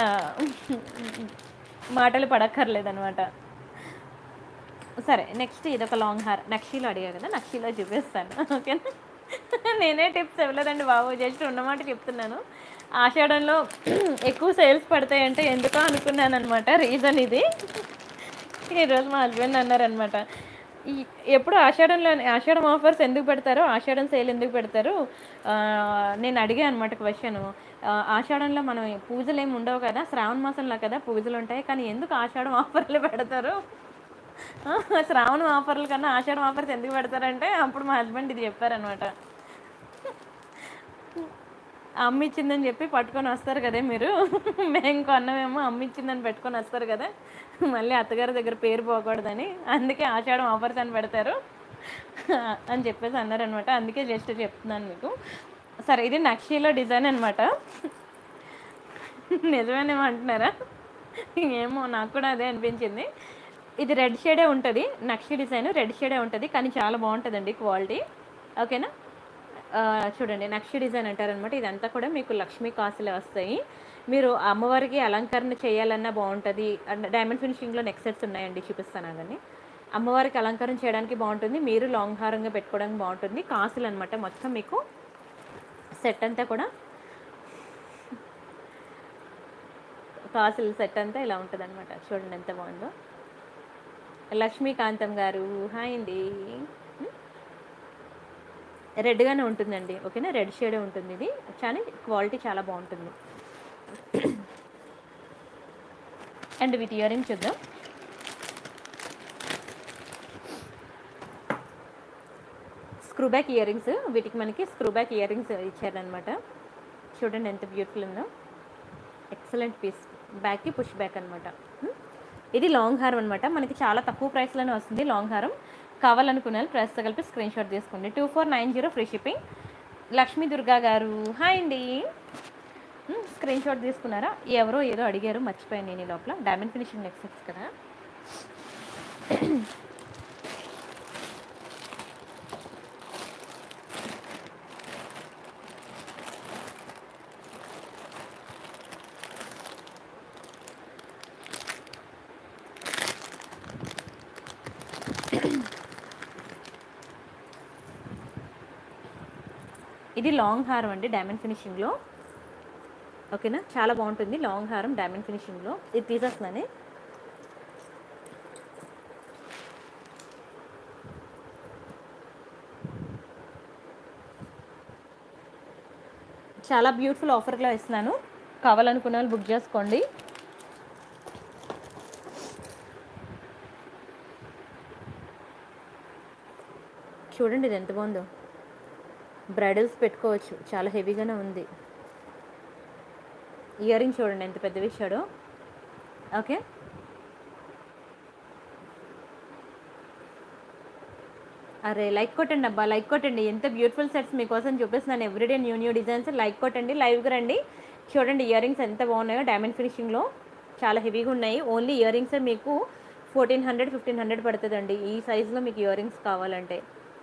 మాటలు పడక్కర్లేదనమాట సరే నెక్స్ట్ ఇది ఒక లాంగ్ హార్ నక్షీలో అడిగా కదా నక్షీలో చూపిస్తాను ఓకేనా నేనే టిప్స్ ఇవ్వలేదండి బాబు జస్ట్ ఉన్నమాట చెప్తున్నాను ఆషాఢంలో ఎక్కువ సేల్స్ పడతాయంటే ఎందుకో అనుకున్నాను అనమాట రీజన్ ఇది ఈరోజు మా హస్బెండ్ అన్నారనమాట ఈ ఎప్పుడు ఆషాఢంలో ఆషాఢం ఆఫర్స్ ఎందుకు పెడతారు ఆషాఢం సేల్ ఎందుకు పెడతారు ఆ, నేను అడిగా అనమాట క్వశ్చన్ ఆషాఢంలో మనం పూజలు ఏమి ఉండవు కదా శ్రావణ మాసంలో కదా పూజలు ఉంటాయి కానీ ఎందుకు ఆషాఢం ఆఫర్లు పెడతారు ఆ, శ్రావణ ఆఫర్ల కన్నా ఆషాఢం ఆఫర్స్ ఎందుకు పెడతారంటే అప్పుడు మా హస్బెండ్ ఇది చెప్పారనమాట అమ్మ ఇచ్చిందని చెప్పి పట్టుకొని వస్తారు కదా మీరు మేము కొన్నమేమో అమ్మ ఇచ్చిందని పెట్టుకొని వస్తారు కదా మళ్ళీ అత్తగారి దగ్గర పేరు పోకూడదని అందుకే ఆషాఢం ఆఫర్స్ అని పెడతారు అని చెప్పేసి అన్నారనమాట అందుకే జస్ట్ చెప్తున్నాను మీకు సరే ఇది నక్షీలో డిజైన్ అనమాట నిజమేనేమో అంటున్నారా ఏమో నాకు కూడా అదే అనిపించింది ఇది రెడ్ షేడే ఉంటుంది నక్షి డిజైన్ రెడ్ షేడే ఉంటుంది కానీ చాలా బాగుంటుందండి క్వాలిటీ ఓకేనా ఆ, చూడండి నక్షి డిజైన్ అంటారనమాట ఇదంతా కూడా మీకు లక్ష్మీ కాసులే వస్తాయి మీరు అమ్మవారికి అలంకరణ చేయాలన్నా బాగుంటుంది అండ్ డైమండ్ ఫినిషింగ్లో నెక్ సెట్స్ ఉన్నాయండి చూపిస్తాను అవన్నీ అమ్మవారికి అలంకరణ చేయడానికి బాగుంటుంది మీరు లాంగ్ హారంగా పెట్టుకోవడానికి బాగుంటుంది కాసులు అనమాట మొత్తం మీకు సెట్ అంతా కూడా కాసుల సెట్ అంతా ఇలా ఉంటుంది అనమాట చూడండి ఎంత బాగుందో లక్ష్మీకాంతం గారు హాయ్ అండి రెడ్గానే ఉంటుందండి ఓకేనా రెడ్ షేడే ఉంటుంది ఇది కానీ క్వాలిటీ చాలా బాగుంటుంది అండ్ విత్ ఇయరింగ్ చూద్దాం స్క్రూ బ్యాక్ ఇయర్ రింగ్స్ వీటికి మనకి స్క్రూ బ్యాక్ ఇయర్ రింగ్స్ ఇచ్చారనమాట చూడండి ఎంత బ్యూటిఫుల్ ఉందో ఎక్సలెంట్ పీస్ బ్యాక్కి పుష్ బ్యాక్ అనమాట ఇది లాంగ్ హారం అనమాట మనకి చాలా తక్కువ ప్రైస్లోనే వస్తుంది లాంగ్ హారం కావాలనుకున్న వాళ్ళు ప్రైస్తో కలిపి స్క్రీన్ షాట్ తీసుకోండి two four nine zero free shipping Lakshmi Durga garu hi అండి స్క్రీన్ షాట్ తీసుకున్నారా ఎవరో ఏదో అడిగారు మర్చిపోయాను నేను ఈ లోపల డైమండ్ ఫినిషింగ్ నెక్సెట్స్ కదా ఇది లాంగ్ హారం అండి డైమండ్ ఫినిషింగ్లో ఓకేనా చాలా బాగుంటుంది లాంగ్ హారం డైమండ్ ఫినిషింగ్లో ఇది తీసేస్తున్నానే చాలా బ్యూటిఫుల్ ఆఫర్లో ఇస్తున్నాను కావాలనుకున్న వాళ్ళు బుక్ చేసుకోండి చూడండి ఇది ఎంత బాగుందో బ్రైడల్స్ పెట్టుకోవచ్చు చాలా హెవీగానే ఉంది ఇయర్ రింగ్ చూడండి ఎంత పెద్దవి ఇచ్చాడో ఓకే అరే లైక్ కొట్టండి అబ్బా లైక్ కొట్టండి ఎంత బ్యూటిఫుల్ సెట్స్ మీకోసం చూపిస్తున్నాను everyday new new designs like కొట్టండి లైవ్కి రండి చూడండి ఇయర్ రింగ్స్ ఎంత బాగున్నాయో డైమండ్ ఫినిషింగ్లో చాలా హెవీగా ఉన్నాయి ఓన్లీ ఇయర్ రింగ్స్ మీకు ఫోర్టీన్ హండ్రెడ్ ఫిఫ్టీన్ హండ్రెడ్ పడుతుందండి ఈ సైజులో మీకు ఇయర్ రింగ్స్ కావాలంటే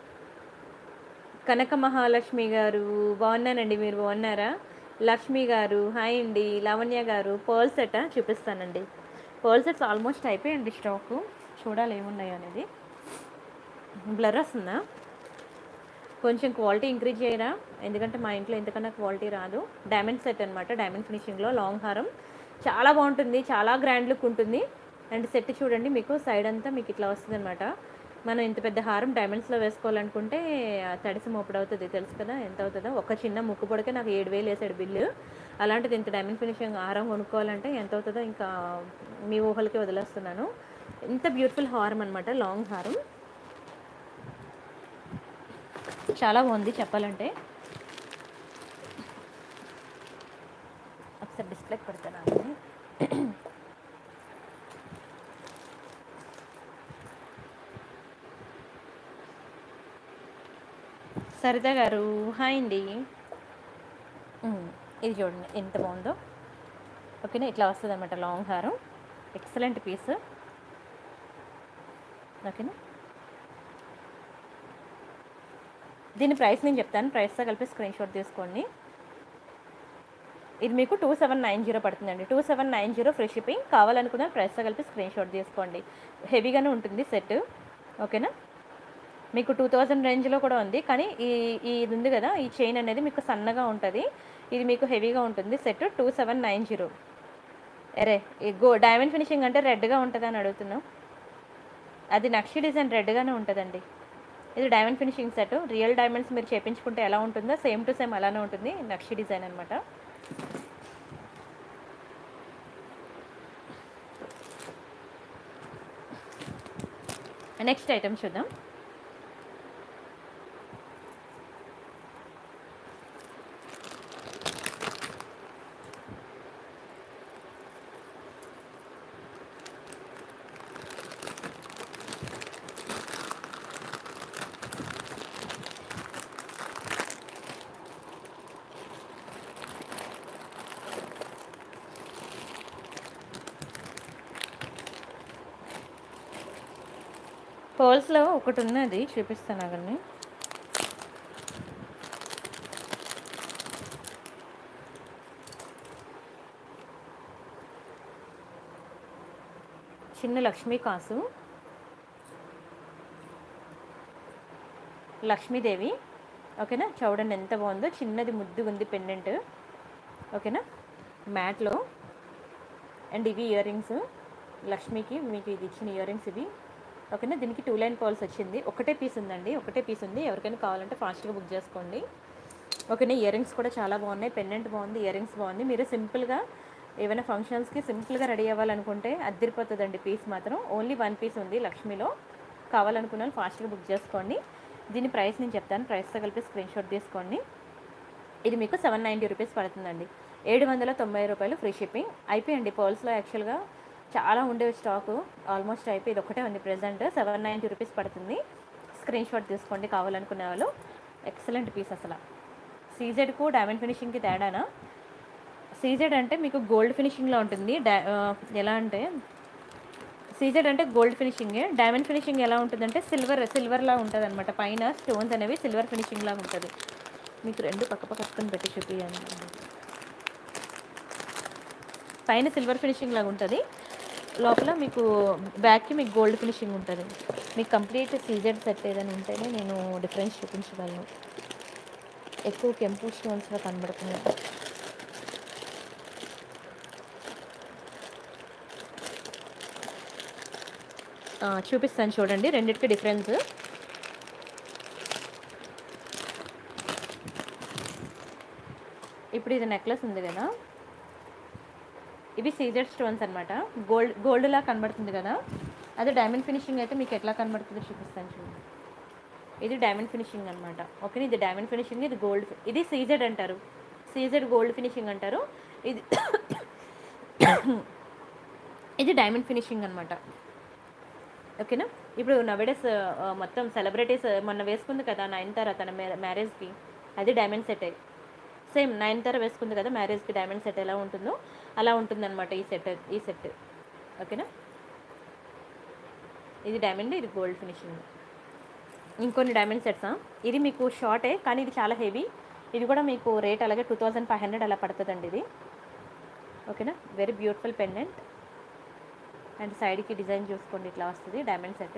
కనక మహాలక్ష్మి గారు బాగున్నానండి మీరు బాగున్నారా లక్ష్మి గారు హాయ్ అండి లావణ్య గారు పర్ల్ సెట్ చూపిస్తానండి పర్ల్ సెట్స్ ఆల్మోస్ట్ అయిపోయండి స్టాక్ చూడాలి ఏమున్నాయో అనేది బ్లర్ వస్తుందా కొంచెం క్వాలిటీ ఇంక్రీజ్ చేయరా ఎందుకంటే మా ఇంట్లో ఎంతకన్నా క్వాలిటీ రాదు డైమండ్ సెట్ అనమాట డైమండ్ ఫినిషింగ్లో లాంగ్ హారం చాలా బాగుంటుంది చాలా గ్రాండ్ లుక్ ఉంటుంది అండ్ సెట్ చూడండి మీకు సైడ్ అంతా మీకు ఇట్లా వస్తుంది అనమాట మనం ఇంత పెద్ద హారం డైమండ్స్లో వేసుకోవాలనుకుంటే ఆ తడిసి మోపుడు అవుతుంది తెలుసు కదా ఎంత అవుతుందో ఒక చిన్న ముక్కు పొడికే నాకు ఏడు వేలు వేసాడు బిల్లు అలాంటిది ఇంత డైమండ్ ఫినిషింగ్ హారం కొనుక్కోవాలంటే ఎంత అవుతుందో ఇంకా మీ ఊహలకి వదిలేస్తున్నాను ఇంత బ్యూటిఫుల్ హారం అనమాట లాంగ్ హారం చాలా బాగుంది చెప్పాలంటే ఒకసారి డిస్ప్లేకి పెడతాను ఆగండి. సరిత గారు హాయ్ అండి ఉమ్, ఇది చూడండి ఎంత బాగుందో ఓకేనా ఇట్లా వస్తుంది అనమాట లాంగ్ హారం ఎక్సలెంట్ పీస్ ఓకేనా దీని ప్రైస్ నేను చెప్తాను ప్రైస్తో కలిపి స్క్రీన్ షాట్ తీసుకోండి ఇది మీకు టూ సెవెన్ నైన్ జీరో పడుతుందండి two seven nine zero free shipping కావాలనుకున్న ప్రైస్తో కలిపి స్క్రీన్ షాట్ తీసుకోండి హెవీగానే ఉంటుంది సెట్ ఓకేనా మీకు టూ థౌజండ్ రేంజ్లో కూడా ఉంది కానీ ఈ ఈ ఇది ఉంది కదా ఈ చైన్ అనేది మీకు సన్నగా ఉంటుంది ఇది మీకు హెవీగా ఉంటుంది set two seven nine zero అరే ఈ గో డైమండ్ ఫినిషింగ్ అంటే రెడ్గా ఉంటుంది అని అడుగుతున్నాం అది నక్షి డిజైన్ రెడ్గానే ఉంటుందండి ఇది diamond finishing set real diamonds మీరు చేపించుకుంటే ఎలా ఉంటుందో సేమ్ టు సేమ్ అలానే ఉంటుంది నక్షి డిజైన్ అనమాట నెక్స్ట్ ఐటమ్ చూద్దాం పోల్స్లో ఒకటి ఉన్నది చూపిస్తాను అగండి చిన్న లక్ష్మీ కాసు లక్ష్మీదేవి ఓకేనా చూడండి ఎంత బాగుందో చిన్నది ముద్దుగా ఉంది పెండెంట్ ఓకేనా మ్యాట్లో అండ్ ఇవి ఇయర్ రింగ్స్ లక్ష్మికి మీకు ఇది ఇచ్చిన ఇయర్ రింగ్స్ ఇవి ఓకేనా దీనికి టూ లైన్ కాల్స్ వచ్చింది ఒకటే పీస్ ఉందండి ఒకటే పీస్ ఉంది ఎవరికైనా కావాలంటే ఫాస్ట్గా బుక్ చేసుకోండి ఓకేనా ఇయర్ రింగ్స్ కూడా చాలా బాగున్నాయి పెండెంట్ బాగుంది ఇయర్ రింగ్స్ బాగుంది మీరు సింపుల్గా ఏమైనా ఫంక్షన్స్కి సింపుల్గా రెడీ అవ్వాలనుకుంటే అద్దరిపోతుందండి పీస్ మాత్రం ఓన్లీ వన్ పీస్ ఉంది లక్ష్మిలో కావాలనుకున్న వాళ్ళు ఫాస్ట్గా బుక్ చేసుకోండి దీని ప్రైస్ నేను చెప్తాను ప్రైస్తో కలిపి స్క్రీన్ షాట్ తీసుకోండి ఇది మీకు సెవెన్ నైంటీ రూపీస్ పడుతుందండి ఏడు వందల తొంభై రూపాయలు ఫ్రీ షిప్పింగ్ అయిపోయండి పర్ల్స్లో యాక్చువల్గా చాలా ఉండేవి స్టాకు ఆల్మోస్ట్ అయిపోయి ఇది ఒకటే ఉంది ప్రెజెంట్ సెవెన్ నైంటీ రూపీస్ పడుతుంది స్క్రీన్ షాట్ తీసుకోండి కావాలనుకునే వాళ్ళు ఎక్సలెంట్ పీస్ అసలు సీజెడ్కు డైమండ్ ఫినిషింగ్కి తేడానా సీజెడ్ అంటే మీకు గోల్డ్ ఫినిషింగ్లో ఉంటుంది డై ఆ, ఎలా అంటే సీజెడ్ అంటే గోల్డ్ ఫినిషింగే డైమండ్ ఫినిషింగ్ ఎలా ఉంటుందంటే సిల్వర్ సిల్వర్లా ఉంటుంది అనమాట పైన స్టోన్స్ అనేవి సిల్వర్ ఫినిషింగ్ లాగా ఉంటుంది మీకు రెండు పక్క పక్క పక్కన పెట్టి చూపించండి పైన సిల్వర్ ఫినిషింగ్ లాగా ఉంటుంది లోపల మీకు బ్యాక్కి మీకు గోల్డ్ ఫినిషింగ్ ఉంటుంది మీకు కంప్లీట్ సీజెడ్ సెట్ ఏదైనా ఉంటేనే నేను డిఫరెన్స్ చూపించగలను ఎక్కువ కెంపు స్టోన్స్గా కనబడుతుంది ఆ, చూపిస్తాను చూడండి రెండిటికి డిఫరెన్స్ ఇప్పుడు ఇది నెక్లెస్ ఉంది కదా ఇవి సీజర్ స్టోన్స్ అనమాట గోల్డ్ గోల్డ్ లా కనబడుతుంది కదా అదే డైమండ్ ఫినిషింగ్ అయితే మీకు ఎట్లా కనబడుతుందో చూపిస్తాను చూడండి ఇది డైమండ్ ఫినిషింగ్ అనమాట ఓకే ఇది డైమండ్ ఫినిషింగ్ ఇది గోల్డ్ ఇది సీజెడ్ అంటారు సీజెడ్ గోల్డ్ ఫినిషింగ్ అంటారు ఇది ఇది డైమండ్ ఫినిషింగ్ అనమాట ఓకేనా ఇప్పుడు నవేడేస్ మొత్తం సెలబ్రిటీస్ మొన్న వేసుకుంది కదా నయనతార తన మ్యారేజ్కి అది డైమండ్ సెట్ సేమ్ నయనతార వేసుకుంది కదా మ్యారేజ్కి డైమండ్ సెట్ ఎలా ఉంటుందో అలా ఉంటుందన్నమాట ఈ సెట్ ఈ సెట్ ఓకేనా ఇది డైమండ్ ఇది గోల్డ్ ఫినిషింగ్ ఇంకొన్ని డైమండ్ సెట్సా ఇది మీకు షార్టే కానీ ఇది చాలా హెవీ ఇది కూడా మీకు రేట్ అలాగే టూ థౌజండ్ ఫైవ్ హండ్రెడ్ అలా పడుతుందండి ఇది ఓకేనా వెరీ బ్యూటిఫుల్ పెండెంట్ అండ్ సైడ్కి డిజైన్ చూసుకోండి ఇట్లా వస్తుంది డైమండ్ సెట్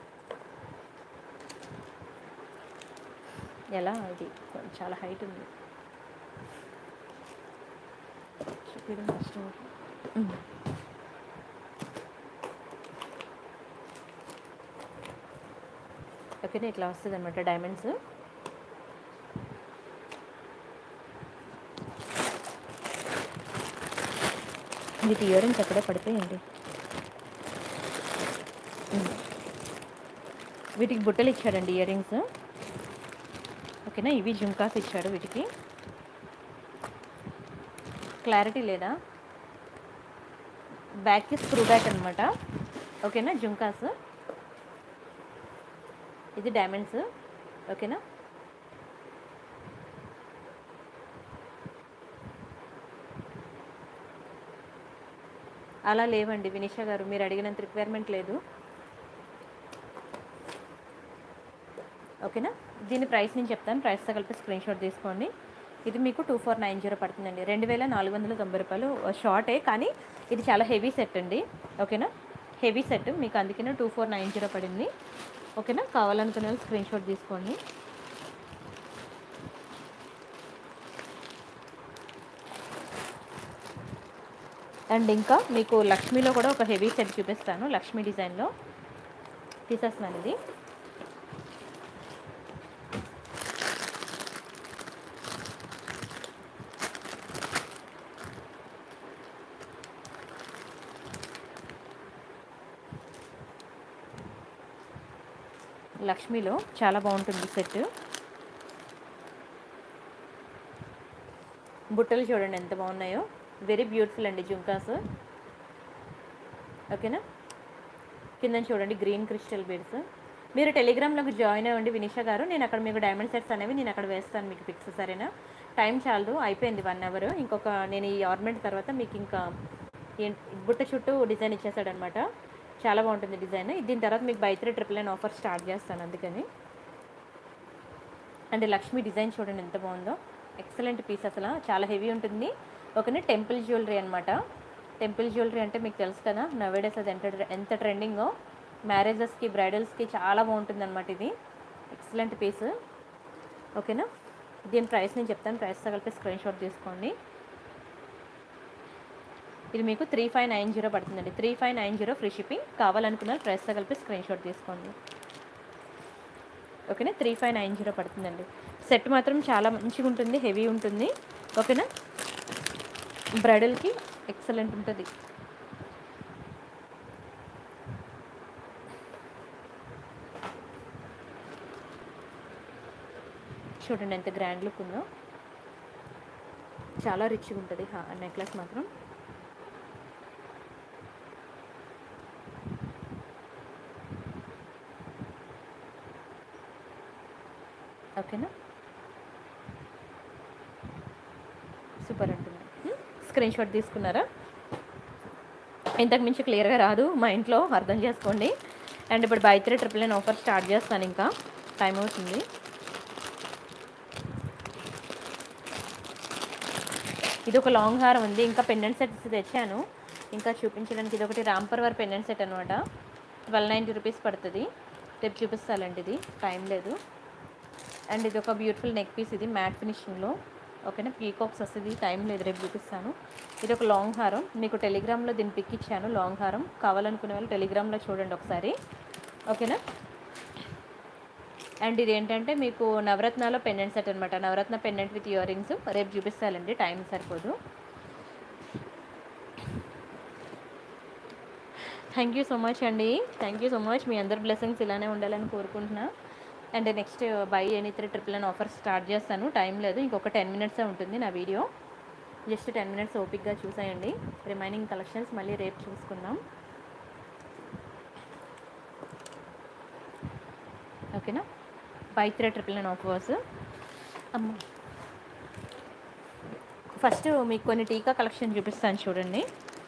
ఎలా ఇది కొంచెం చాలా హైట్ ఉంది చూపించడం కష్టం ఉమ్. ఓకేనా ఇట్లా వస్తుంది అనమాట డైమండ్స్ వీటి ఇయర్ రింగ్స్ అక్కడే పడిపోయింది ఉమ్. వీటికి బుట్టలు ఇచ్చాడండి ఇయర్ రింగ్స్ ఓకేనా ఇవి జుంకాస్ ఇచ్చాడు వీటికి క్లారిటీ లేదా బ్యాక్కి స్క్రూ బ్యాక్ అనమాట ఓకేనా జుంకాస్ ఇది డైమండ్స్ ఓకేనా అలా లేవండి వినిషా గారు మీరు అడిగినంత రిక్వైర్మెంట్ లేదు ఓకేనా దీని ప్రైస్ నేను చెప్తాను ప్రైస్తో కలిపి స్క్రీన్ షాట్ తీసుకోండి ఇది మీకు టూ ఫోర్ నైన్ జీరో పడుతుందండి రెండు వేల నాలుగు వందల తొంభై రూపాయలు షార్టే కానీ ఇది చాలా హెవీ సెట్ అండి ఓకేనా హెవీ సెట్ మీకు అందుకనే టూ ఫోర్ నైన్ జీరో పడింది ఓకేనా కావాలనుకునే వాళ్ళు స్క్రీన్ షాట్ తీసుకోండి అండ్ ఇంకా మీకు లక్ష్మీలో కూడా ఒక హెవీ సెట్ చూపిస్తాను లక్ష్మీ డిజైన్లో తీసేస్తున్నాను ఇది లక్ష్మీలో చాలా బాగుంటుంది సెట్ బుట్టలు చూడండి ఎంత బాగున్నాయో వెరీ బ్యూటిఫుల్ అండి జుంకాస్ ఓకేనా కింద చూడండి గ్రీన్ క్రిస్టల్ బీడ్స్ మీరు టెలిగ్రామ్లోకి జాయిన్ అవ్వండి వినిషా గారు నేను అక్కడ మీకు డైమండ్ సెట్స్ అనేవి నేను అక్కడ వేస్తాను మీకు పిక్స్ సరేనా టైం చాలదు అయిపోయింది వన్ అవర్ ఇంకొక నేను ఈ ఆర్నమెంట్ తర్వాత మీకు ఇంకా ఏం- బుట్ట చుట్టూ డిజైన్ ఇచ్చేసాడనమాట చాలా బాగుంటుంది డిజైన్ దీని తర్వాత మీకు by three triple nine offer start చేస్తాను అందుకని అండ్ లక్ష్మి డిజైన్ చూడండి ఎంత బాగుందో ఎక్సలెంట్ పీస్ అసలు చాలా హెవీ ఉంటుంది ఒకనే టెంపుల్ జ్యువెలరీ అనమాట టెంపుల్ జ్యువెలరీ అంటే మీకు తెలుసు కదా నవేడేస్ అది ఎంత ఎంత ట్రెండింగో మ్యారేజెస్కి బ్రైడల్స్కి చాలా బాగుంటుంది అనమాట ఇది ఎక్సలెంట్ పీస్ ఓకేనా దీని ప్రైస్ నేను చెప్తాను ప్రైస్తో కలిపి స్క్రీన్ షాట్ తీసుకోండి ఇది మీకు త్రీ ఫైవ్ నైన్ జీరో పడుతుందండి three five nine zero free shipping కావాలనుకున్న ప్రైస్తో కలిపి స్క్రీన్ షాట్ తీసుకోండి ఓకేనా త్రీ ఫైవ్ నైన్ జీరో పడుతుందండి సెట్ మాత్రం చాలా మంచిగా ఉంటుంది హెవీ ఉంటుంది ఓకేనా బ్రైడల్కి ఎక్సలెంట్ ఉంటుంది చూడండి ఎంత గ్రాండ్ లుక్ ఉందో చాలా రిచ్గా ఉంటుంది నెక్లెస్ మాత్రం ఓకేనా సూపర్ అంటుంది స్క్రీన్ షాట్ తీసుకున్నారా ఇంతకు మించి క్లియర్గా రాదు మా ఇంట్లో అర్థం చేసుకోండి అండ్ ఇప్పుడు buy three triple nine offer start చేస్తాను ఇంకా టైం అవుతుంది ఇది ఒక లాంగ్ హారం ఉంది ఇంకా పెండెంట్ సెట్స్ తెచ్చాను ఇంకా చూపించడానికి ఇది ఒకటి రాంపర్వర్ పెండెంట్ సెట్ అనమాట ట్వెల్వ్ నైంటీ రూపీస్ పడుతుంది రేపు చూపిస్తానండి ఇది టైం లేదు అండ్ ఇది ఒక బ్యూటిఫుల్ నెక్ పీస్ ఇది మ్యాట్ ఫినిషింగ్లో ఓకేనా పీకాక్స్ వస్తుంది టైం లేదు రేపు చూపిస్తాను ఇది ఒక లాంగ్ హారం మీకు టెలిగ్రామ్లో దీన్ని పిక్ ఇచ్చాను లాంగ్ హారం కావాలనుకునే వాళ్ళు టెలిగ్రామ్లో చూడండి ఒకసారి ఓకేనా అండ్ ఇది ఏంటంటే మీకు నవరత్నాలో పెండెంట్ సెట్ అనమాట navaratna pendant with earrings రేపు చూపిస్తానండి టైం సరిపోదు థ్యాంక్ యూ సో మచ్ అండి థ్యాంక్ యూ సో మచ్ మీ అందరి బ్లెస్సింగ్స్ ఇలానే ఉండాలని కోరుకుంటున్నా and next buy any three triple అని ఆఫర్ స్టార్ట్ చేస్తాను టైం లేదు ఇంకొక టెన్ మినిట్సే ఉంటుంది నా వీడియో జస్ట్ టెన్ మినిట్స్ ఓపిక్గా చూసేయండి రిమైనింగ్ కలెక్షన్స్ మళ్ళీ రేపు చూసుకుందాం ఓకేనా buy three triple nine offers అమ్మ ఫస్ట్ మీకు కొన్ని టీకా కలెక్షన్ చూపిస్తాను చూడండి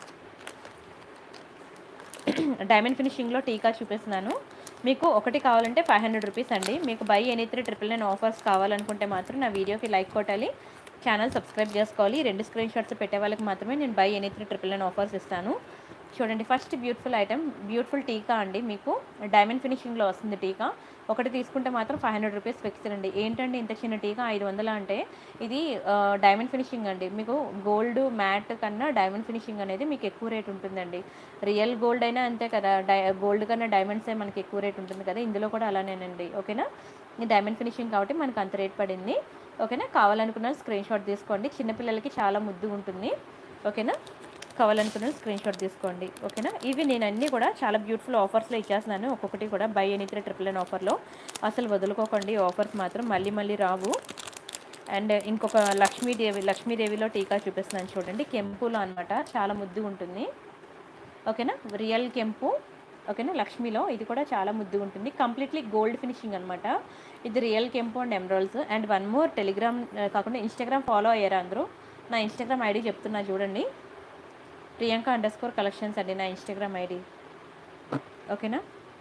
డైమండ్ ఫినిషింగ్లో టీకా చూపిస్తున్నాను మీకు ఒకటి కావాలంటే ఫైవ్ హండ్రెడ్ రూపీస్ అండి మీకు buy any three triple nine offers కావాలనుకుంటే మాత్రం నా వీడియోకి లైక్ కొట్టాలి ఛానల్ సబ్స్క్రైబ్ చేసుకోవాలి ఈ రెండు స్క్రీన్ షాట్స్ పెట్టే వాళ్ళకి మాత్రమే నేను buy any three triple nine offers ఇస్తాను చూడండి ఫస్ట్ బ్యూటిఫుల్ ఐటమ్ బ్యూటిఫుల్ టీకా అండి మీకు డైమండ్ ఫినిషింగ్లో వస్తుంది టీకా ఒకటి తీసుకుంటే మాత్రం ఫైవ్ హండ్రెడ్ రూపీస్ ఫిక్స్డ్ అండి ఏంటండి ఇంత చిన్న టీకా ఐదు వందల అంటే ఇది డైమండ్ ఫినిషింగ్ అండి మీకు గోల్డ్ మ్యాట్ కన్నా డైమండ్ ఫినిషింగ్ అనేది మీకు ఎక్కువ రేట్ ఉంటుందండి రియల్ గోల్డ్ అయినా అంతే కదా డై గోల్డ్ కన్నా డైమండ్సే మనకి ఎక్కువ రేట్ ఉంటుంది కదా ఇందులో కూడా అలానేనండి ఓకేనా ఇది డైమండ్ ఫినిషింగ్ కాబట్టి మనకు అంత రేట్ పడింది ఓకేనా కావాలనుకున్న స్క్రీన్ షాట్ తీసుకోండి చిన్నపిల్లలకి చాలా ముద్దు ఉంటుంది ఓకేనా కావాలనుకున్న స్క్రీన్ షాట్ తీసుకోండి ఓకేనా ఇవి నేను అన్నీ కూడా చాలా బ్యూటిఫుల్ ఆఫర్స్లో ఇచ్చేస్తున్నాను ఒక్కొక్కటి కూడా బై ఎనీ త్రీ ట్రిపుల్ ఎన్ ఆఫర్లో అసలు వదులుకోకండి ఈ ఆఫర్స్ మాత్రం మళ్ళీ మళ్ళీ రావు అండ్ ఇంకొక లక్ష్మీదేవి లక్ష్మీదేవిలో టీకా చూపిస్తున్నాను చూడండి కెంపులో అనమాట చాలా ముద్దు ఉంటుంది ఓకేనా రియల్ కెంపు ఓకేనా లక్ష్మిలో ఇది కూడా చాలా ముద్దుగా ఉంటుంది కంప్లీట్లీ గోల్డ్ ఫినిషింగ్ అనమాట ఇది రియల్ కెంపు and emeralds and one more Telegram ఆ, కాకుండా ఇన్స్టాగ్రామ్ ఫాలో అయ్యారు అందరూ నా ఇన్స్టాగ్రామ్ ఐడి చెప్తున్నా చూడండి ప్రియాంక అండర్ స్కోర్ కలెక్షన్స్ అండి నా ఇన్స్టాగ్రామ్ ఐడి ఓకేనా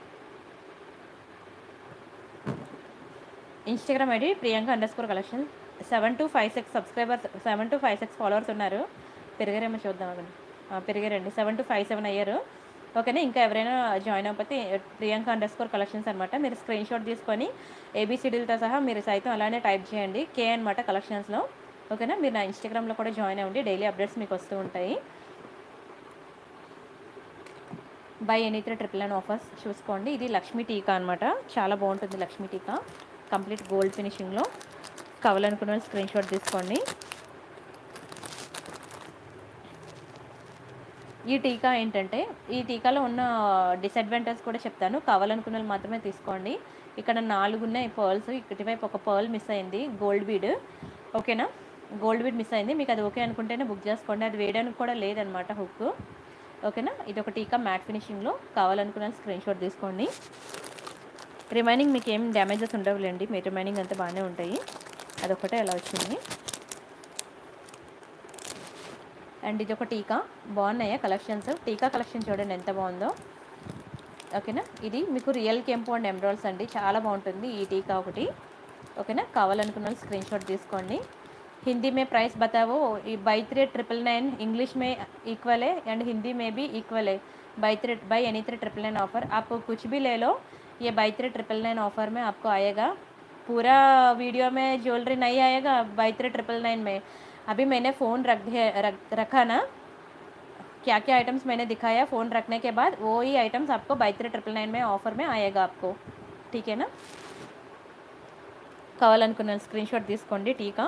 Instagram ID Priyanka underscore collection seven two five six subscribers seven two five six followers ఉన్నారు పెరిగారేమో చూద్దాం అవ్వండి పెరిగారండి సెవెన్ టు ఫైవ్ సెవెన్ అయ్యారు ఓకేనా ఇంకా ఎవరైనా జాయిన్ అవ్వకపోతే ప్రియాంక అండర్ స్కోర్ కలెక్షన్స్ అనమాట మీరు స్క్రీన్ షాట్ తీసుకొని ఏబిసిడీలతో సహా మీరు సైతం అలానే టైప్ చేయండి కే అనమాట కలెక్షన్స్లో ఓకేనా మీరు నా ఇన్స్టాగ్రామ్లో కూడా జాయిన్ అవ్వండి డైలీ అప్డేట్స్ మీకు వస్తూ ఉంటాయి buy any three triple nine offers చూసుకోండి ఇది లక్ష్మీ టీకా అనమాట చాలా బాగుంటుంది లక్ష్మీ టీకా కంప్లీట్ గోల్డ్ ఫినిషింగ్లో కావాలనుకున్న వాళ్ళు స్క్రీన్ షాట్ తీసుకోండి ఈ టీకా ఏంటంటే ఈ టీకాలో ఉన్న డిసడ్వాంటేజ్ కూడా చెప్తాను కావాలనుకున్న వాళ్ళు మాత్రమే తీసుకోండి ఇక్కడ నాలుగు ఉన్నాయి పర్ల్స్ ఇటువైపు ఒక పర్ల్ మిస్ అయింది గోల్డ్ బీడ్ ఓకేనా గోల్డ్ బీడ్ మిస్ అయింది మీకు అది ఓకే అనుకుంటేనే బుక్ చేసుకోండి అది వేయడానికి కూడా లేదనమాట హుక్ ఓకేనా ఇది ఒక టీకా మ్యాట్ ఫినిషింగ్లో కావాలనుకున్న స్క్రీన్ షాట్ తీసుకోండి రిమైనింగ్ మీకు ఏం డ్యామేజెస్ ఉండవులేండి మీ రిమైనింగ్ అంతా బాగానే ఉంటాయి అదొకటే అలా వచ్చింది అండ్ ఇది ఒక టీకా బాగున్నాయా కలెక్షన్స్ టీకా కలెక్షన్ చూడండి ఎంత బాగుందో ఓకేనా ఇది మీకు రియల్ కెంపు అండ్ ఎమరాల్స్ అండి చాలా బాగుంటుంది ఈ టీకా ఒకటి ఓకేనా కావాలనుకున్న వాళ్ళు స్క్రీన్ షాట్ తీసుకోండి हिंदी में प्राइस बताओ buy three triple nine English में इक्वल है एंड हिंदी में भी इक्वल है buy three buy any three triple nine offer आप कुछ भी ले लो ये buy three triple nine offer में आपको आएगा पूरा वीडियो में ज्वेलरी नहीं आएगा बाई थ्री ट्रिपल नाइन में अभी मैंने फ़ोन रख दिया रख रखा ना क्या क्या आइटम्स मैंने दिखाया फ़ोन रखने के बाद वो ही आइटम्स आपको बाई थ्री ट्रिपल नाइन में ऑफ़र में आएगा आपको ठीक है ना కావాలనుకున్న స్క్రీన్ షాట్ తీసుకోండి టీకా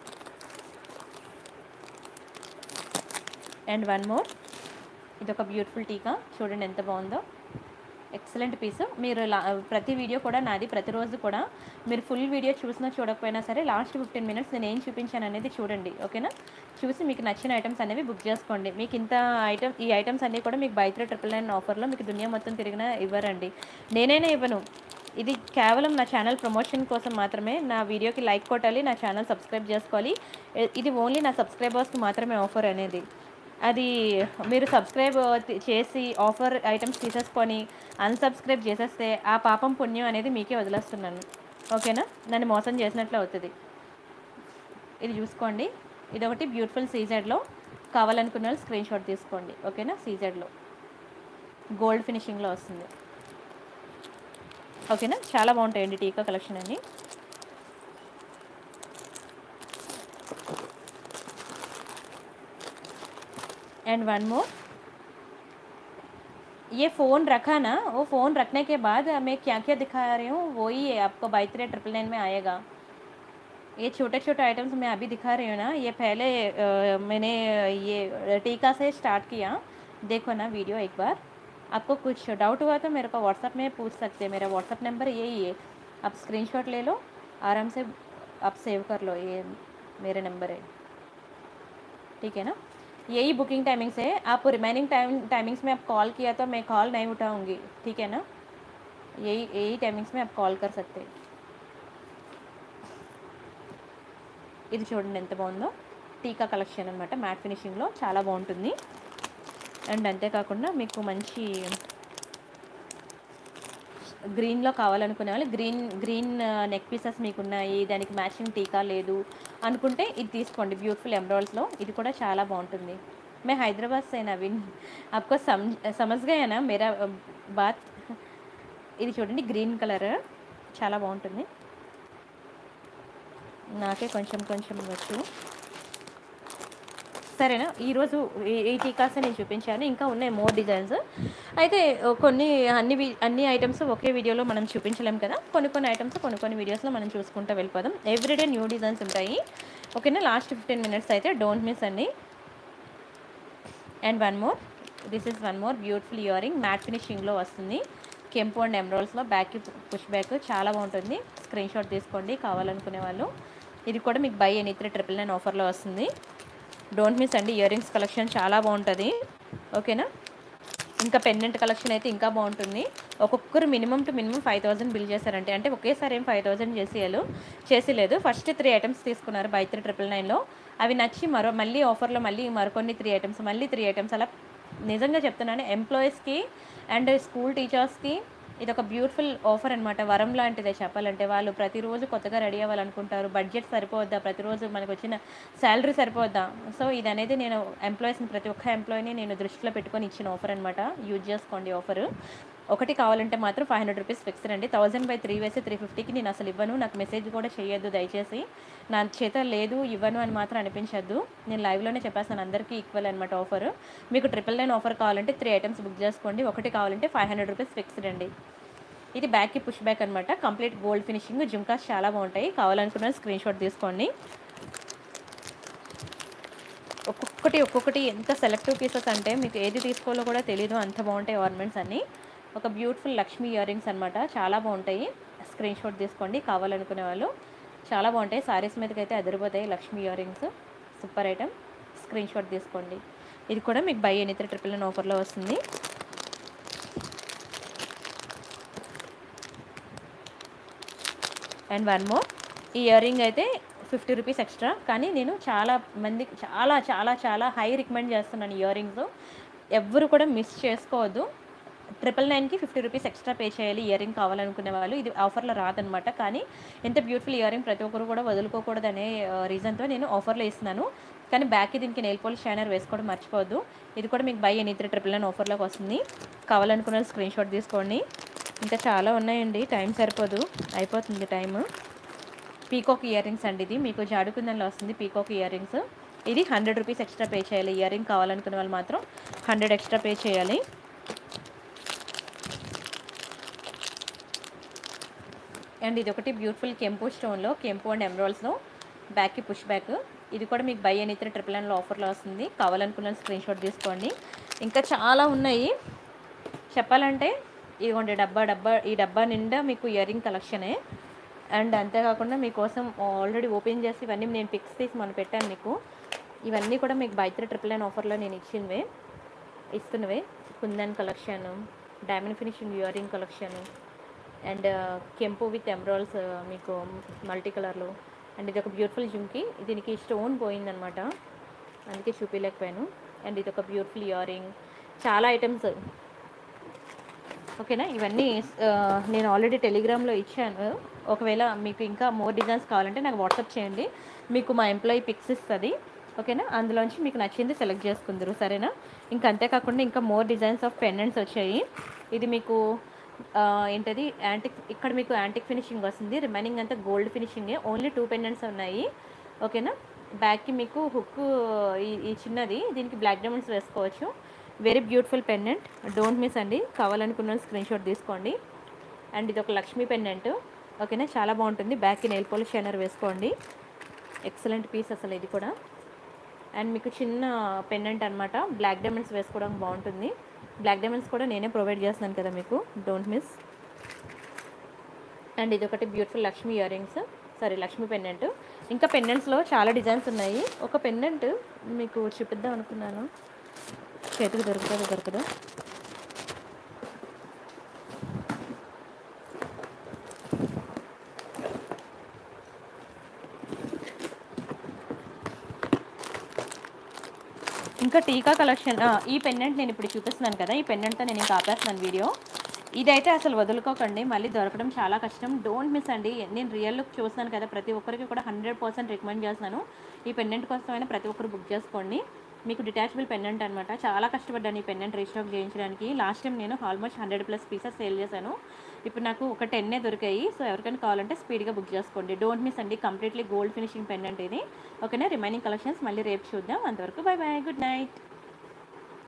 అండ్ వన్ మోర్ ఇది ఒక బ్యూటిఫుల్ టీకా చూడండి ఎంత బాగుందో ఎక్సలెంట్ పీస్ మీరు లా ప్రతి వీడియో కూడా నాది ప్రతిరోజు కూడా మీరు ఫుల్ వీడియో చూసినా చూడకపోయినా సరే లాస్ట్ ఫిఫ్టీన్ మినిట్స్ నేను ఏం చూపించాను అనేది చూడండి ఓకేనా చూసి మీకు నచ్చిన ఐటమ్స్ అనేవి బుక్ చేసుకోండి మీకు ఇంత ఐటమ్ ఈ ఐటమ్స్ అన్నీ కూడా మీకు బై త్రీ ట్రిపుల్ నైన్ ఆఫర్లో మీకు దునియా మొత్తం తిరిగినా ఇవ్వరండి నేనైనా ఇవ్వను ఇది కేవలం నా ఛానల్ ప్రమోషన్ కోసం మాత్రమే నా వీడియోకి లైక్ కొట్టాలి నా ఛానల్ సబ్స్క్రైబ్ చేసుకోవాలి ఇ- ఇది ఓన్లీ నా సబ్స్క్రైబర్స్కి మాత్రమే ఆఫర్ అనేది అది మీరు సబ్స్క్రైబ్ చేసి ఆఫర్ ఐటమ్స్ తీసేసుకొని అన్సబ్స్క్రైబ్ చేసేస్తే ఆ పాపం పుణ్యం అనేది మీకే వదిలేస్తున్నాను ఓకేనా నన్ను మోసం చేసినట్లు అవుతుంది ఇది చూసుకోండి ఇది ఒకటి బ్యూటిఫుల్ సీజెడ్లో కావాలనుకున్న వాళ్ళు స్క్రీన్ షాట్ తీసుకోండి ఓకేనా సీజెడ్లో గోల్డ్ ఫినిషింగ్లో వస్తుంది ఓకేనా చాలా బాగుంటాయండి టీకా కలెక్షన్ అని एंड वन मोर ये फ़ोन रखा ना वो फ़ोन रखने के बाद मैं क्या क्या दिखा रही हूँ वही है आपको बाई थ्री ट्रिपल नाइन में आएगा ये छोटे छोटे आइटम्स मैं अभी दिखा रही हूँ ना ये पहले अ, मैंने ये टीका से स्टार्ट किया देखो ना वीडियो एक बार आपको कुछ डाउट हुआ तो मेरे को व्हाट्सअप में पूछ सकते हैं मेरा व्हाट्सअप नंबर यही है आप स्क्रीनशॉट ले लो आराम से आप सेव कर लो ये मेरे नंबर है ठीक है ना यही बुकिंग टाइमिंग्स है आप रिमेनिंग टाइम टाइमिंग्स में आप कॉल किया तो मैं कॉल नहीं उठाऊंगी ठीक है ना यही यही टाइमिंग्स में आप कॉल कर सकते हैं ఇది చూడండి ఎంత బాగుందో టీకా కలెక్షన్ అనమాట మ్యాట్ ఫినిషింగ్లో చాలా బాగుంటుంది అండ్ అంతేకాకుండా మీకు మంచి గ్రీన్లో కావాలనుకునే వాళ్ళు గ్రీన్ గ్రీన్ నెక్ పీసెస్ మీకు ఉన్నాయి దానికి మ్యాచింగ్ టీకా లేదు అనుకుంటే ఇది తీసుకోండి బ్యూటిఫుల్ ఎమరాల్డ్స్లో ఇది కూడా చాలా బాగుంటుంది मैं हैदराबाद से नवीन आपको समझ समझ गए ना मेरा बात ఇది చూడండి గ్రీన్ కలర్ చాలా బాగుంటుంది నాకే కొంచెం కొంచెం వచ్చు సరేనా ఈరోజు ఈ- ఈ టీకాస్ నేను చూపించాను ఇంకా ఉన్నాయి మోర్ డిజైన్స్ అయితే ఓ కొన్ని అన్ని వి- అన్ని ఐటమ్స్ ఒకే వీడియోలో మనం చూపించలేం కదా కొన్ని కొన్ని ఐటమ్స్ కొన్ని కొన్ని వీడియోస్లో మనం చూసుకుంటూ వెళ్ళిపోదాం ఎవ్రీడే న్యూ డిజైన్స్ ఉంటాయి ఓకేనా లాస్ట్ ఫిఫ్టీన్ మినిట్స్ అయితే డోంట్ మిస్ అండి and one more this is one more beautiful earring matte ఫినిషింగ్లో వస్తుంది కెంపు అండ్ ఎమరాల్స్లో బ్యాక్ పుష్ బ్యాక్ చాలా బాగుంటుంది స్క్రీన్ షాట్ తీసుకోండి కావాలనుకునే వాళ్ళు ఇది కూడా మీకు buy any three triple nine ఆఫర్లో వస్తుంది డోంట్ మిస్ అండి ఇయర్ రింగ్స్ కలెక్షన్ చాలా బాగుంటుంది ఓకేనా ఇంకా పెండెంట్ కలెక్షన్ అయితే ఇంకా బాగుంటుంది ఒక్కొక్కరు minimum two minimum five thousand bill చేశారంటే అంటే ఒకేసారి ఏం ఫైవ్ థౌసండ్ చేసేయాలి చేసి లేదు ఫస్ట్ త్రీ ఐటమ్స్ తీసుకున్నారు బై త్రీ ట్రిపుల్ నైన్లో అవి నచ్చి మరో మళ్ళీ ఆఫర్లో మళ్ళీ మరికొన్ని త్రీ ఐటమ్స్ మళ్ళీ త్రీ ఐటమ్స్ అలా నిజంగా చెప్తున్నాను ఎంప్లాయీస్కి అండ్ స్కూల్ టీచర్స్కి ఇది ఒక బ్యూటిఫుల్ ఆఫర్ అనమాట వరం లాంటిదే చెప్పాలంటే వాళ్ళు ప్రతిరోజు కొత్తగా రెడీ అవ్వాలనుకుంటారు బడ్జెట్ సరిపోద్దా ప్రతిరోజు మనకు వచ్చిన శాలరీ సరిపోద్దా సో ఇది అనేది నేను ఎంప్లాయీస్ని ప్రతి ఒక్క ఎంప్లాయీని నేను దృష్టిలో పెట్టుకొని ఇచ్చిన ఆఫర్ అనమాట యూజ్ చేసుకోండి ఆఫర్ ఒకటి కావాలంటే మాత్రం ఫైవ్ హండ్రెడ్ రూపీస్ ఫిక్స్డ్ అండి థౌసండ్ బై త్రీ వేసి త్రీ ఫిఫ్టీకి నేను అసలు ఇవ్వను నాకు మెసేజ్ కూడా చేయొద్దు దయచేసి నా చేత లేదు ఇవ్వను అని మాత్రం అనిపించద్దు నేను లైవ్లోనే చెప్పేస్తాను అందరికీ ఈక్వల్ అనమాట ఆఫర్ మీకు ట్రిపుల్ నైన్ ఆఫర్ కావాలంటే త్రీ ఐటమ్స్ బుక్ చేసుకోండి ఒకటి కావాలంటే ఫైవ్ హండ్రెడ్ రూపీస్ ఫిక్స్డ్ అండి ఇది బ్యాక్కి పుష్ బ్యాక్ అనమాట కంప్లీట్ గోల్డ్ ఫినిషింగ్ జుంకాస్ చాలా బాగుంటాయి కావాలనుకున్న స్క్రీన్ షాట్ తీసుకోండి ఒక్కొక్కటి ఒక్కొక్కటి ఎంత సెలెక్టివ్ పీసెస్ అంటే మీకు ఏది తీసుకోవాలో కూడా తెలియదు అంత బాగుంటాయి ఆర్నమెంట్స్ అన్నీ ఒక బ్యూటిఫుల్ లక్ష్మీ ఇయర్ రింగ్స్ అనమాట చాలా బాగుంటాయి స్క్రీన్ షాట్ తీసుకోండి కావాలనుకునే వాళ్ళు చాలా బాగుంటాయి సారీస్ మీదకి అయితే అదిరిపోతాయి Lakshmi earrings super item screen shot తీసుకోండి ఇది కూడా మీకు బై ఎనీ ట్రిపుల్ నైన్ ఆఫర్లో వస్తుంది అండ్ వన్ మోర్ ఈ ఇయర్ రింగ్ అయితే ఫిఫ్టీ రూపీస్ ఎక్స్ట్రా కానీ నేను చాలా మందికి చాలా చాలా చాలా హై రికమెండ్ చేస్తున్నాను ఇయర్ రింగ్స్ ఎవ్వరు కూడా మిస్ చేసుకోవద్దు ట్రిపుల్ నైన్కి ఫిఫ్టీ రూపీస్ ఎక్స్ట్రా పే చేయాలి ఇయర్ రింగ్ కావాలనుకునే వాళ్ళు ఇది ఆఫర్లో రాదనమాట కానీ ఎంత బ్యూటిఫుల్ ఇయర్ రింగ్ ప్రతి ఒక్కరు కూడా వదులుకోకూడదనే రీజన్తో నేను ఆఫర్లో ఇస్తున్నాను కానీ బ్యాక్కి దీనికి నెయిల్ పాలిష్ షైనర్ వేసుకోవడం మర్చిపోవద్దు ఇది కూడా మీకు buy any three triple nine ఆఫర్లోకి వస్తుంది కావాలనుకున్న వాళ్ళు స్క్రీన్ షాట్ తీసుకోండి ఇంకా చాలా ఉన్నాయండి టైం సరిపోదు అయిపోతుంది టైం పీకాక్ ఇయర్ రింగ్స్ అండి ఇది మీకు జాడుకుందంలో వస్తుంది పీకాక్ ఇయర్ రింగ్స్ ఇది హండ్రెడ్ రూపీస్ ఎక్స్ట్రా పే చేయాలి ఇయర్ రింగ్ కావాలనుకునే వాళ్ళు మాత్రం హండ్రెడ్ ఎక్స్ట్రా పే చేయాలి అండ్ ఇది ఒకటి బ్యూటిఫుల్ కెంపు స్టోన్లో కెంపు అండ్ ఎమరాల్స్లో బ్యాక్కి పుష్ బ్యాక్ ఇది కూడా మీకు బై అని ఇతర ట్రిపుల్ నైన్లో ఆఫర్లో వస్తుంది కావాలనుకున్న స్క్రీన్ షాట్ తీసుకోండి ఇంకా చాలా ఉన్నాయి చెప్పాలంటే ఇదిగోండి డబ్బా డబ్బా ఈ డబ్బా నిండా మీకు ఇయర్ రింగ్ కలెక్షనే అండ్ అంతేకాకుండా మీకోసం ఆల్రెడీ ఓపెన్ చేసి ఇవన్నీ నేను పిక్స్ తీసి మనం పెట్టాను మీకు ఇవన్నీ కూడా మీకు బై త్రీ ట్రిపుల్ నైన్ ఆఫర్లో నేను ఇచ్చినవే ఇస్తున్నవే kundan collection diamond finishing earring collection and కెంపు విత్ ఎమరాల్స్ మీకు మల్టీ కలర్లో అండ్ ఇది ఒక బ్యూటిఫుల్ జుమ్కి దీనికి స్టోన్ పోయిందనమాట అందుకే చూపించలేకపోయాను అండ్ ఇది ఒక బ్యూటిఫుల్ ఇయర్ రింగ్ చాలా ఐటమ్స్ ఓకేనా ఇవన్నీ ఆ, నేను ఆల్రెడీ టెలిగ్రామ్లో ఇచ్చాను ఒకవేళ మీకు ఇంకా మోర్ డిజైన్స్ కావాలంటే నాకు వాట్సాప్ చేయండి మీకు మా ఎంప్లాయీ పిక్స్ ఇస్తుంది ఓకేనా అందులోంచి మీకు నచ్చింది సెలెక్ట్ చేసుకుందరు సరేనా ఇంకా అంతేకాకుండా ఇంకా మోర్ డిజైన్స్ ఆఫ్ పెండెంట్స్ వచ్చాయి ఇది మీకు ఆ, ఏంటది యాంటిక్ ఇక్కడ మీకు యాంటిక్ ఫినిషింగ్ వస్తుంది రిమైనింగ్ అంతా గోల్డ్ ఫినిషింగే ఓన్లీ టూ పెండెంట్స్ ఉన్నాయి ఓకేనా బ్యాక్కి మీకు హుక్ ఈ ఈ చిన్నది దీనికి బ్లాక్ డైమండ్స్ వేసుకోవచ్చు very beautiful pendant don't miss అండి కావాలనుకున్న స్క్రీన్ షాట్ తీసుకోండి అండ్ ఇది ఒక లక్ష్మీ పెండెంట్ ఓకేనా చాలా బాగుంటుంది బ్యాక్కి నెయిల్ పాలిష్ షైనర్ వేసుకోండి ఎక్సలెంట్ పీస్ అసలు ఇది కూడా అండ్ మీకు చిన్న పెండెంట్ అనమాట బ్లాక్ డైమండ్స్ వేసుకోవడం బాగుంటుంది బ్లాక్ డైమండ్స్ కూడా నేనే ప్రొవైడ్ చేస్తున్నాను కదా మీకు డోంట్ మిస్ అండ్ ఇది ఒకటి beautiful Lakshmi earrings sorry Lakshmi pendant ఇంకా పెండెంట్స్లో చాలా డిజైన్స్ ఉన్నాయి ఒక పెండెంట్ మీకు చూపిద్దాం అనుకున్నాను చేతికి దొరుకుతుందో దొరకదు ఇంకా టీకా కలెక్షన్ ఆ, ఈ పెండెంట్ నేను ఇప్పుడు చూపిస్తున్నాను కదా ఈ పెండెంట్తో నేను ఇంకా ఆపేస్తున్నాను వీడియో ఇదైతే అసలు వదులుకోకండి మళ్ళీ దొరకడం చాలా కష్టం డోంట్ మిస్ అండి నేను రియల్ లుక్ చూస్తున్నాను కదా ప్రతి ఒక్కరికి కూడా హండ్రెడ్ పర్సెంట్ రికమెండ్ చేస్తున్నాను ఈ పెండెంట్ కోసమైనా ప్రతి ఒక్కరు బుక్ చేసుకోండి మీకు డిటాచబుల్ పెండెంట్ అనమాట చాలా కష్టపడ్డాను ఈ పెండెంట్ రీస్టాక్ చేయించడానికి లాస్ట్ టైం నేను almost hundred plus pieces sale చేశాను ఇప్పుడు నాకు ఒక టెన్నే దొరికాయి సో ఎవరికైనా కావాలంటే స్పీడ్గా బుక్ చేసుకోండి డోంట్ మిస్ అండి కంప్లీట్లీ గోల్డ్ ఫినిషింగ్ పెండెంట్ ఇది ఓకేనా రిమైనింగ్ కలెక్షన్స్ మళ్ళీ రేపు చూద్దాం అంతవరకు బై బాయ్ గుడ్ నైట్